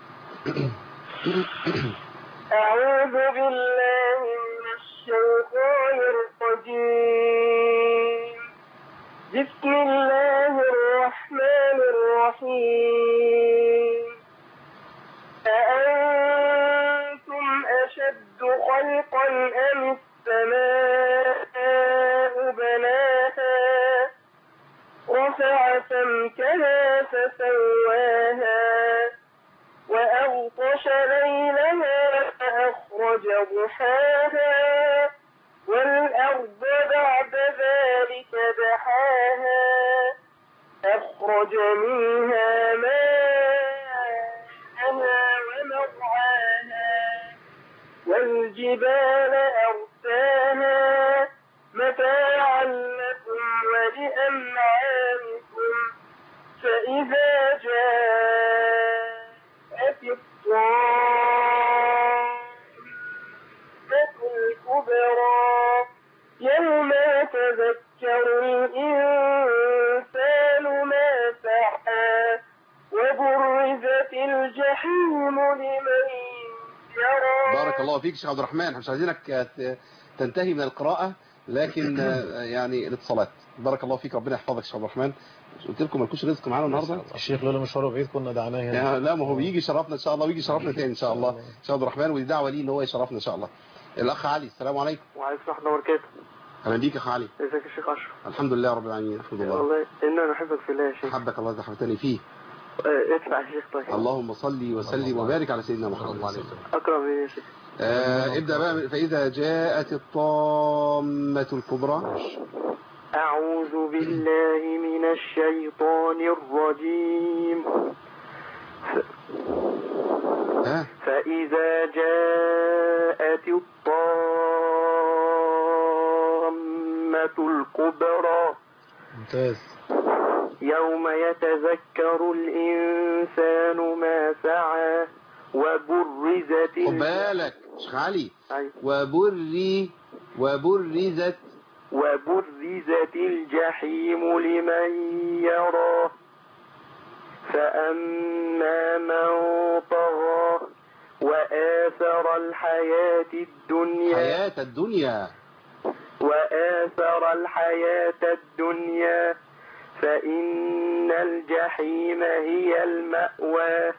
أعوذ بالله من الشيطان الرجيم بسم الله الرحمن الرحيم أأنتم أشد خلقا أم السماء بناها رفع سمكها فسواها وأغطش ليلها فأخرج ضحاها والأرض بعد ذلك دحاها أخرج منها ماءها ومرعاها والجبال أرساها متاعا لكم ولأنعامكم فإذا جاءت الطامة الكبرى يوم يتذكر الإنسان ما سعى وبرزت لمن يرى بارك الله فيك شيخ عبد الرحمن احنا مش عايزينك آه، ت- تنتهي من القراءة لكن آه، يعني الاتصالات بارك الله فيك ربنا يحفظك شيخ عبد الرحمن قلت لكم مالكوش رزق معانا النهارده الشيخ لولا مشواره بعيد كنا دعناه هنا يا لا ما هو بيجي يشرفنا ان شاء الله ويجي يشرفنا تاني ان شاء الله شيخ عبد الرحمن ودي دعوه ليه ان هو يشرفنا ان شاء الله الاخ علي السلام عليكم وعليكم السلام ورحمة الله وبركاته اهلا بيك يا اخ علي ازيك يا شيخ أشرف الحمد لله رب العالمين الحمد لله والله إنا نحبك في الله يا شيخ حبك الله اذا حبتني فيه آه، ادفع يا شيخ طيب اللهم صل وسلم وبارك على سيدنا محمد أكرم مني يا شيخ آه ابدا بقى فاذا جاءت الطامه الكبرى أعوذ بالله من الشيطان الرجيم ها فإذا جاءت الطامة الكبرى ممتاز يوم يتذكر الإنسان ما سعى وبرزت خد الج- بالك شيخ علي أيوة. وبري وبرزت وبرزت الجحيم لمن يرى فأما من طغى وآثر الحياة الدنيا حياه الدنيا وآثر الحياة الدنيا فإن الجحيم هي المأوى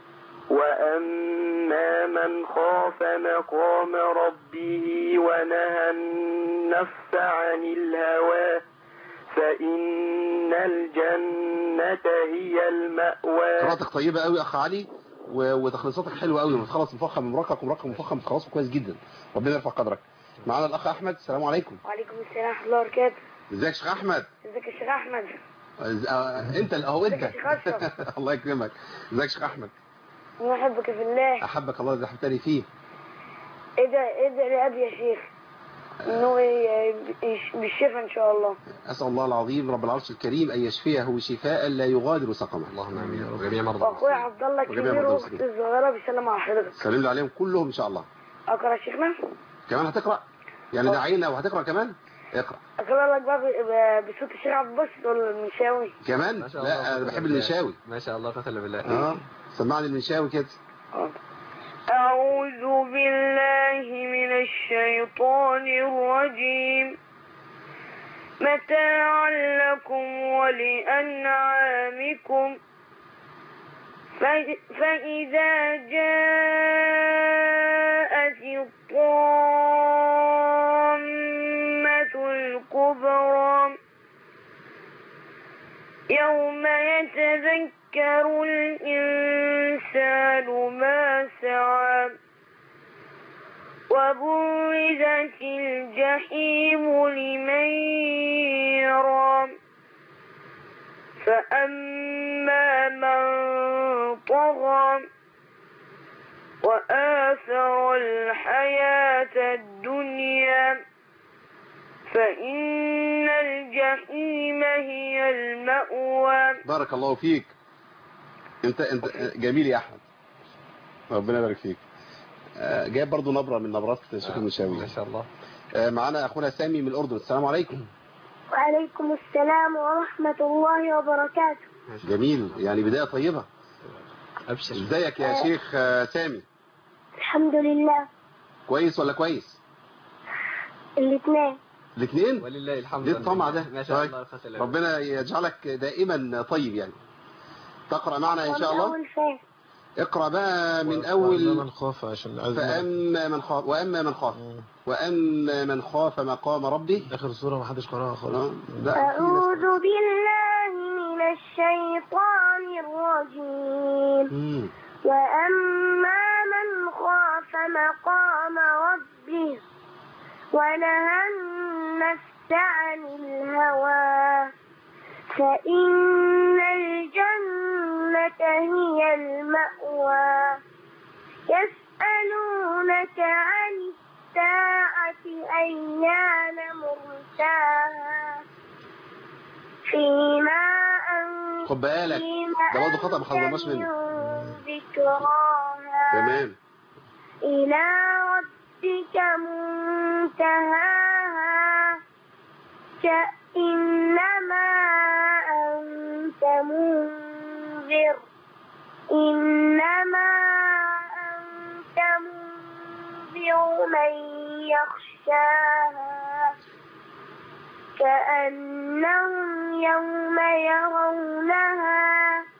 وأما من خاف مقام ربه ونهى النفس عن الهوى فإن الجنة هي المأوى قراءتك طيبه قوي يا اخ علي و- وتخليصاتك حلوه قوي لما تخلص مفخم مرقق ومرقق مفخم تخلصه كويس جدا ربنا يرفع قدرك معانا الاخ احمد السلام عليكم وعليكم السلام ورحمة الله وبركاته ازيك يا شيخ احمد ازيك يا شيخ أحمد إز- آه، انت اللي اهو انت ازيك يا شيخ أشرف؟ الله يكرمك ازيك يا شيخ احمد أنا أحبك في الله احبك الله اذا حبتني فيه ادعي ادعي لأبي يا شيخ إنه ي- يش- بالشفاء إن شاء الله اسال الله العظيم رب العرش الكريم ان يشفيه شفاء لا يغادر سقما اللهم امين يا رب جميع مرضى وأخويا عبد الله وجميع الكبير مرضى وأختي الصغيرة بيسلموا على حضرتك سلم لي عليهم كلهم ان شاء الله أقرأ يا شيخنا كمان هتقرا يعني دعينا وهتقرا كمان اقرا أقرأ لك بقى ب- ب- بصوت الشيخ عبد الباسط ولا المنشاوي كمان ما شاء الله لا انا بحب المنشاوي ما شاء الله قتل بالله اه سمعني المنشاوي كده أعوذ بالله من الشيطان الرجيم متاعا لكم ولأنعامكم ف- فإذا جاءت الطامة الكبرى يوم يتذكر الإنسان ما سعى وبرزت الجحيم لمن يرى فأما من طغى وآثر الحياة الدنيا فإن الجحيم هي المأوى بارك الله فيك انت انت جميل يا احمد ربنا يبارك فيك آه، جايب برضو نبرة من نبرات الشيخ المنشاوي ما شاء الله آه، معانا اخونا سامي من الاردن السلام عليكم وعليكم السلام ورحمة الله وبركاته جميل يعني بداية طيبة ابشر ازيك يا شيخ آه، سامي الحمد لله كويس ولا كويس الاثنين الاثنين ولله الحمد ليه الطمع ده ما شاء طيب. الله قتل بالله. ربنا يجعلك دائما طيب يعني تقرأ معنا ان شاء الله أول فين اقرأ بقى من وأما اول من خاف عشان عايز فأما من خاف وأما من خاف مم. وأما من خاف مقام ربه اخر سوره ما حدش قراها آه، خالص لا في ناس- أعوذ بالله من الشيطان الرجيم مم. وأما من خاف مقام ربه ونهى النفس عن الهوى فإن الجنة هي المأوى يسألونك عن الساعة أيان مرساها فيما أنت خد بالك فيما ده برضه خطأ ما أنت حضرناش منه. من ذكراها تمام إلى ربك منتهاها كإنما أنت منذر إنما من يخشاها كأنهم يوم يرونها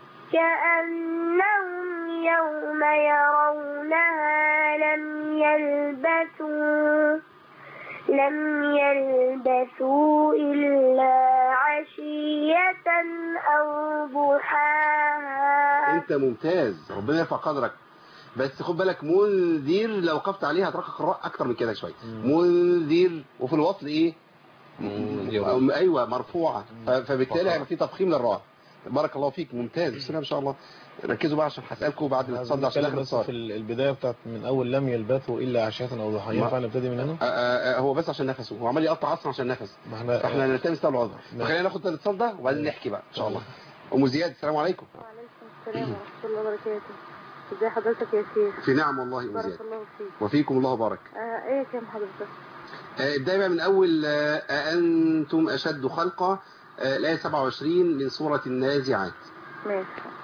كأنهم يوم يرونها لم يلبثوا لم يلبثوا إلا عشية أو ضحاها انت ممتاز ربنا يرفع قدرك بس خد بالك منذر لو وقفت عليها هترقق قراء اكتر من كده شويه منذر وفي الوصل ايه منذر. ايوه مرفوعه ف- فبالتالي هيبقى في تفخيم للراء بارك الله فيك ممتاز بسم الله ما شاء الله ركزوا بقى عشان هسالكم بعد الاتصال ده عشان نتكلم اخر بس اتصال في ال- البداية بتاعت من أول لم يلبثوا إلا عشية أو ضحى ما- ينفع نبتدي من هنا؟ آه، آه، آه، هو بس عشان نفسه هو عمال يقطع اصلا عشان نفس ما احنا فاحنا نلتمس له العذر نعم. فخلينا ناخد الاتصال ده وبعدين نحكي بقى ان شاء الله ام زياد السلام عليكم وعليكم السلام ورحمة الله وبركاته ازي حضرتك يا شيخ في نعم والله ام بارك زياد الله فيك وفيكم الله بارك آه ايه كام حضرتك آه، ابدأي بقى من أول آه، أأنتم أشد خلقا آه، الآية 27 من سورة النازعات ماشي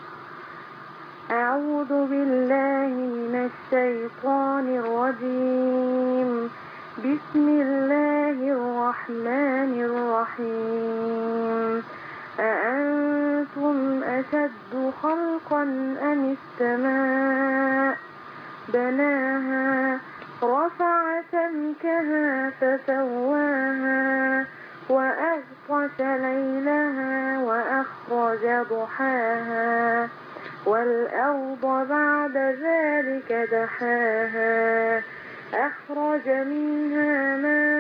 أعوذ بالله من الشيطان الرجيم بسم الله الرحمن الرحيم أأنتم أشد خلقا أم السماء بناها رفع سمكها فسواها وأغطش ليلها وأخرج ضحاها والأرض بعد ذلك دحاها أخرج منها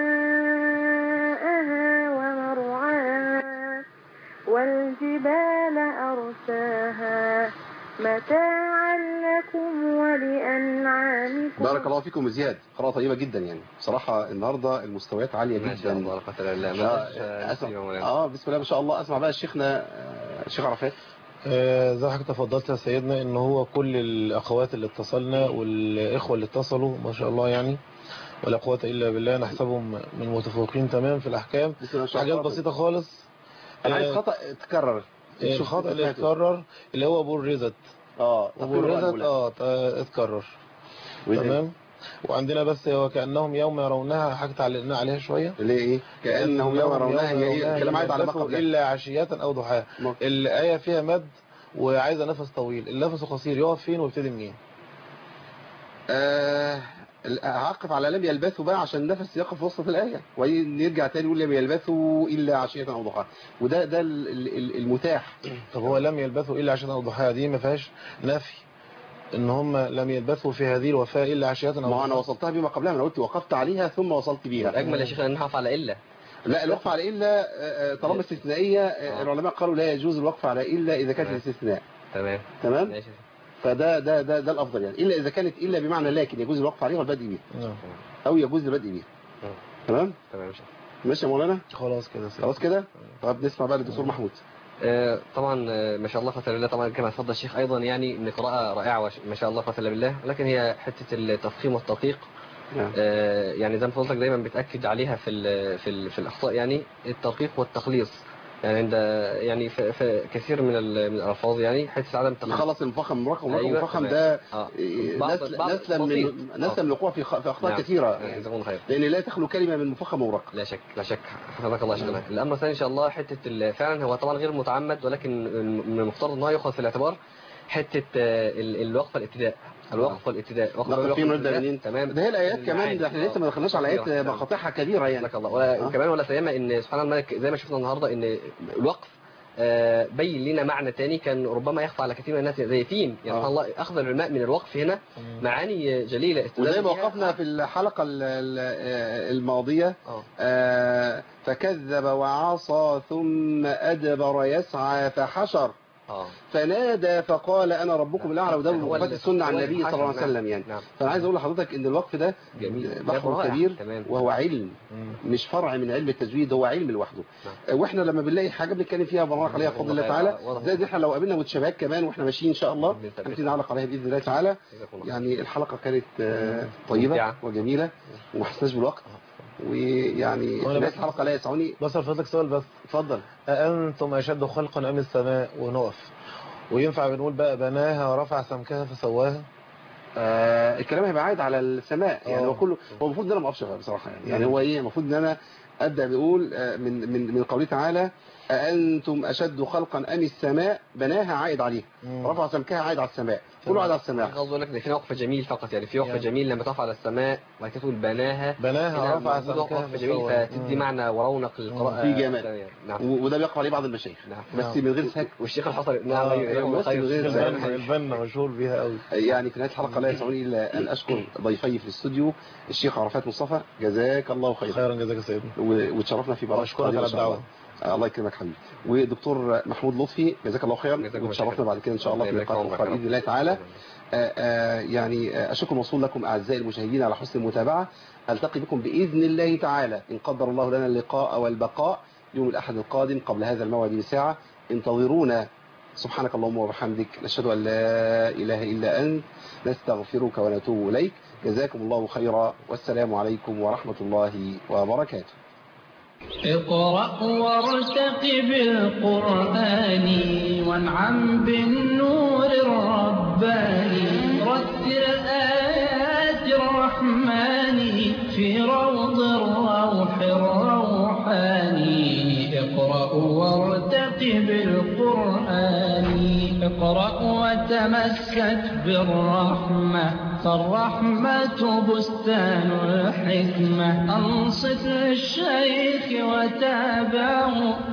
ماءها ومرعاها والجبال أرساها متاعا لكم ولأنعامكم بارك الله فيكم زياد قراءة طيبة جدا يعني بصراحة النهاردة المستويات عالية ما شاء جدا الله لا قوة الا بالله آه، معلش، آه، أسمع نسيب يا مولانا. اه بسم الله ما شاء الله اسمع بقى شيخنا آه، الشيخ عرفات آه، زي حضرتك تفضلت يا سيدنا ان هو كل الاخوات اللي اتصلنا والاخوه اللي اتصلوا ما شاء الله يعني ولا قوه الا بالله نحسبهم من متفوقين تمام في الاحكام بسم الله ما شاء حاجات الله بسيطه خالص انا عايز آه، خطأ تكرر آه، شوف الخطا اللي سمعته. اتكرر اللي هو برزت اه تقرير وبرزت الأنبولات. اه ت- اتكرر وإيه تاني؟ تمام وعندنا بس هو كانهم يوم يرونها حاجه علقنا عليها شويه اللي هي ايه كأنهم يوم يرونها هي ايه يرونها الكلام عايد على ما يلبثوا قبلها الا عشيه او ضحاها ما- الآية فيها مد وعايزة نفس طويل النفس قصير يقف فين ويبتدي منين آه هعقف على لم يلبثوا بقى عشان النفس يقف في وسط الآية ونرجع تاني يقول لم يلبثوا إلا عشية أو ضحاها وده ده ال- ال- ال- المتاح طب هو لم يلبثوا إلا عشية أو ضحاها دي ما فيهاش نفي إن هم لم يلبثوا في هذه الوفاة إلا عشية أو ما هو أنا ضحاها وصلتها بما قبلها أنا قلت وقفت عليها ثم وصلت بيها الأجمل يا شيخ أن نقف على إلا لا الوقف على إلا آه، آه، طالما استثنائية آه، آه. العلماء قالوا لا يجوز الوقف على إلا إذا كانت تمام. الاستثناء تمام تمام ماشي فده ده ده ده الأفضل يعني إلا إذا كانت إلا بمعنى لكن يجوز الوقف عليها والبدء بيها نعم. أو يجوز البدء بيها مم. تمام تمام يا شيخ ماشي يا مولانا خلاص كده سيدي. خلاص كده طب نسمع بقى للدكتور محمود آه، طبعا آه، ما شاء الله قوة بالله طبعا كما تفضل الشيخ ايضا يعني ان قراءة رائعة وش- ما شاء الله قوة بالله لكن هي حتة التفخيم والتدقيق نعم. آه، يعني زي ما فضلتك دايما بتاكد عليها في ال في ال في الاخطاء يعني التدقيق والتخليص يعني عند يعني في, في كثير من ال- من الالفاظ يعني حته عدم التخليص نخلص المفخم المرقم المرقم أيوة، المفخم تمام. ده اه إيه، بعض- نسل بعض نسلا بسيط. من آه. نسلا من الوقوع في خ- في اخطاء نعم. كثيره آه، يعني جزاكم الله خير لان لا تخلو كلمه من مفخم ومرقم لا شك لا شك حفظك الله شكرا الامر الثاني ان شاء الله حته ال- فعلا هو طبعا غير متعمد ولكن من المفترض ان هو ياخذ في الاعتبار حته آه، ال- الوقف الابتداء الوقف والابتداء وقف نقف الوقف فين ونبدا والابتداء. منين تمام ده هي الايات كمان المعاني. ده احنا لسه ما دخلناش على ايات نعم. مقاطعها كبيره يعني جزاك الله ولا آه. وكمان ولا سيما ان سبحان الله زي ما شفنا النهارده ان الوقف آه، بين لنا معنى تاني كان ربما يخفى على كثير من الناس زي يتيم يعني آه. سبحان الله اخذ العلماء من الوقف هنا معاني جليله استدل وزي ما بها- وقفنا في الحلقه ال- ال- الماضيه اه آه، فكذب وعصى ثم ادبر يسعى فحشر اه فنادى فقال انا ربكم الاعلى وده من هو وقفات ال- السنه عن هو النبي صلى الله عليه الحشر، وسلم يعني نعم فانا عايز اقول لحضرتك ان الوقف ده جميل بحر رائع. كبير تمام وهو علم مم. مش فرع من علم التجويد هو علم لوحده نعم. واحنا لما بنلاقي حاجه بنتكلم فيها بنعلق عليها بفضل الله تعالى واضح. زي دي احنا لو قابلنا متشابهات كمان واحنا ماشيين ان شاء الله بالتأكيد. هنبتدي نعلق عليها باذن الله تعالى جزاكم الله يعني الحلقه كانت آه، طيبه ممتعة. وجميله وما حسناش بالوقت ويعني وأنا ناس بس- الحلقه لا يسعني بس فضلك سؤال بس اتفضل أأنتم أشد خلقا أم السماء ونقف وينفع بنقول بقى بناها ورفع سمكها فسواها آه الكلام هيبقى عايد على السماء يعني آه. هو كله هو المفروض ان انا ما اقفش بقى بصراحه يعني, يعني هو ايه المفروض ان انا ابدا بيقول آه، من من من قوله تعالى أأنتم أشد خلقا أم السماء بناها عائد عليها مم. رفع سمكها عائد على السماء كله عائد على السماء قصدي اقول لك ان في وقف جميل فقط يعني في وقف يعني. جميل لما تقف على السماء وبعد كده تقول بناها بناها هنا رفع موجود سمكها وقف جميل فسوى. فتدي مم. معنى ورونق للقراءة في جمال. السماء. نعم و- وده بيقف عليه بعض المشايخ نعم. بس نعم. من غير سك والشيخ الحصري نعم آه، أيوة، أيوة، بس خير. من غير البنا. زمان. البنا البنا مشهور بيها قوي يعني في نهاية الحلقة لا يسعني إلا أن أشكر ضيفي في الاستوديو الشيخ عرفات مصطفى جزاك الله خيرا خيرا جزاك يا سيدنا و- وتشرفنا في برامج وأشكرك قادمة على إن شاء الله. الدعوة. آه، الله يكرمك حبيبي ودكتور محمود لطفي جزاك الله خيرا جزاكم الله وتشرفنا خيرا. بعد كده إن شاء الله في الله يبارك لقاء فيك. أخرى بإذن الله تعالى آه، آه، يعني آه، الشكر موصول لكم أعزائي المشاهدين على حسن المتابعة ألتقي بكم بإذن الله تعالى إن قدر الله لنا اللقاء والبقاء يوم الأحد القادم قبل هذا الموعد بساعة انتظرونا سبحانك اللهم وبحمدك نشهد أن لا إله إلا أنت نستغفرك ونتوب إليك جزاكم الله خيرا والسلام عليكم ورحمة الله وبركاته اقرأ وارتقب القرآن وانعم بالنور الرباني رتل آيات الرحمن في روض الروح الروحاني اقرأ وارتقب القرآن اقرأ وتمسك بالرحمة فالرحمة بستان الحكمة أنصت للشيخ وتابعه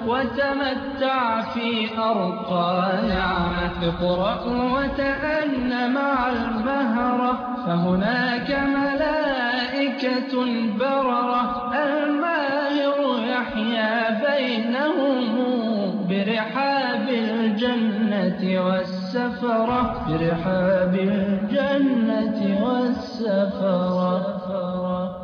وتمتع في أرقى نعمة اقرأ وتأن مع المهرة فهناك ملائكة بررة الماهر يحيا بينهم برحاب الجنة والسفرة برحاب الجنة والسفرة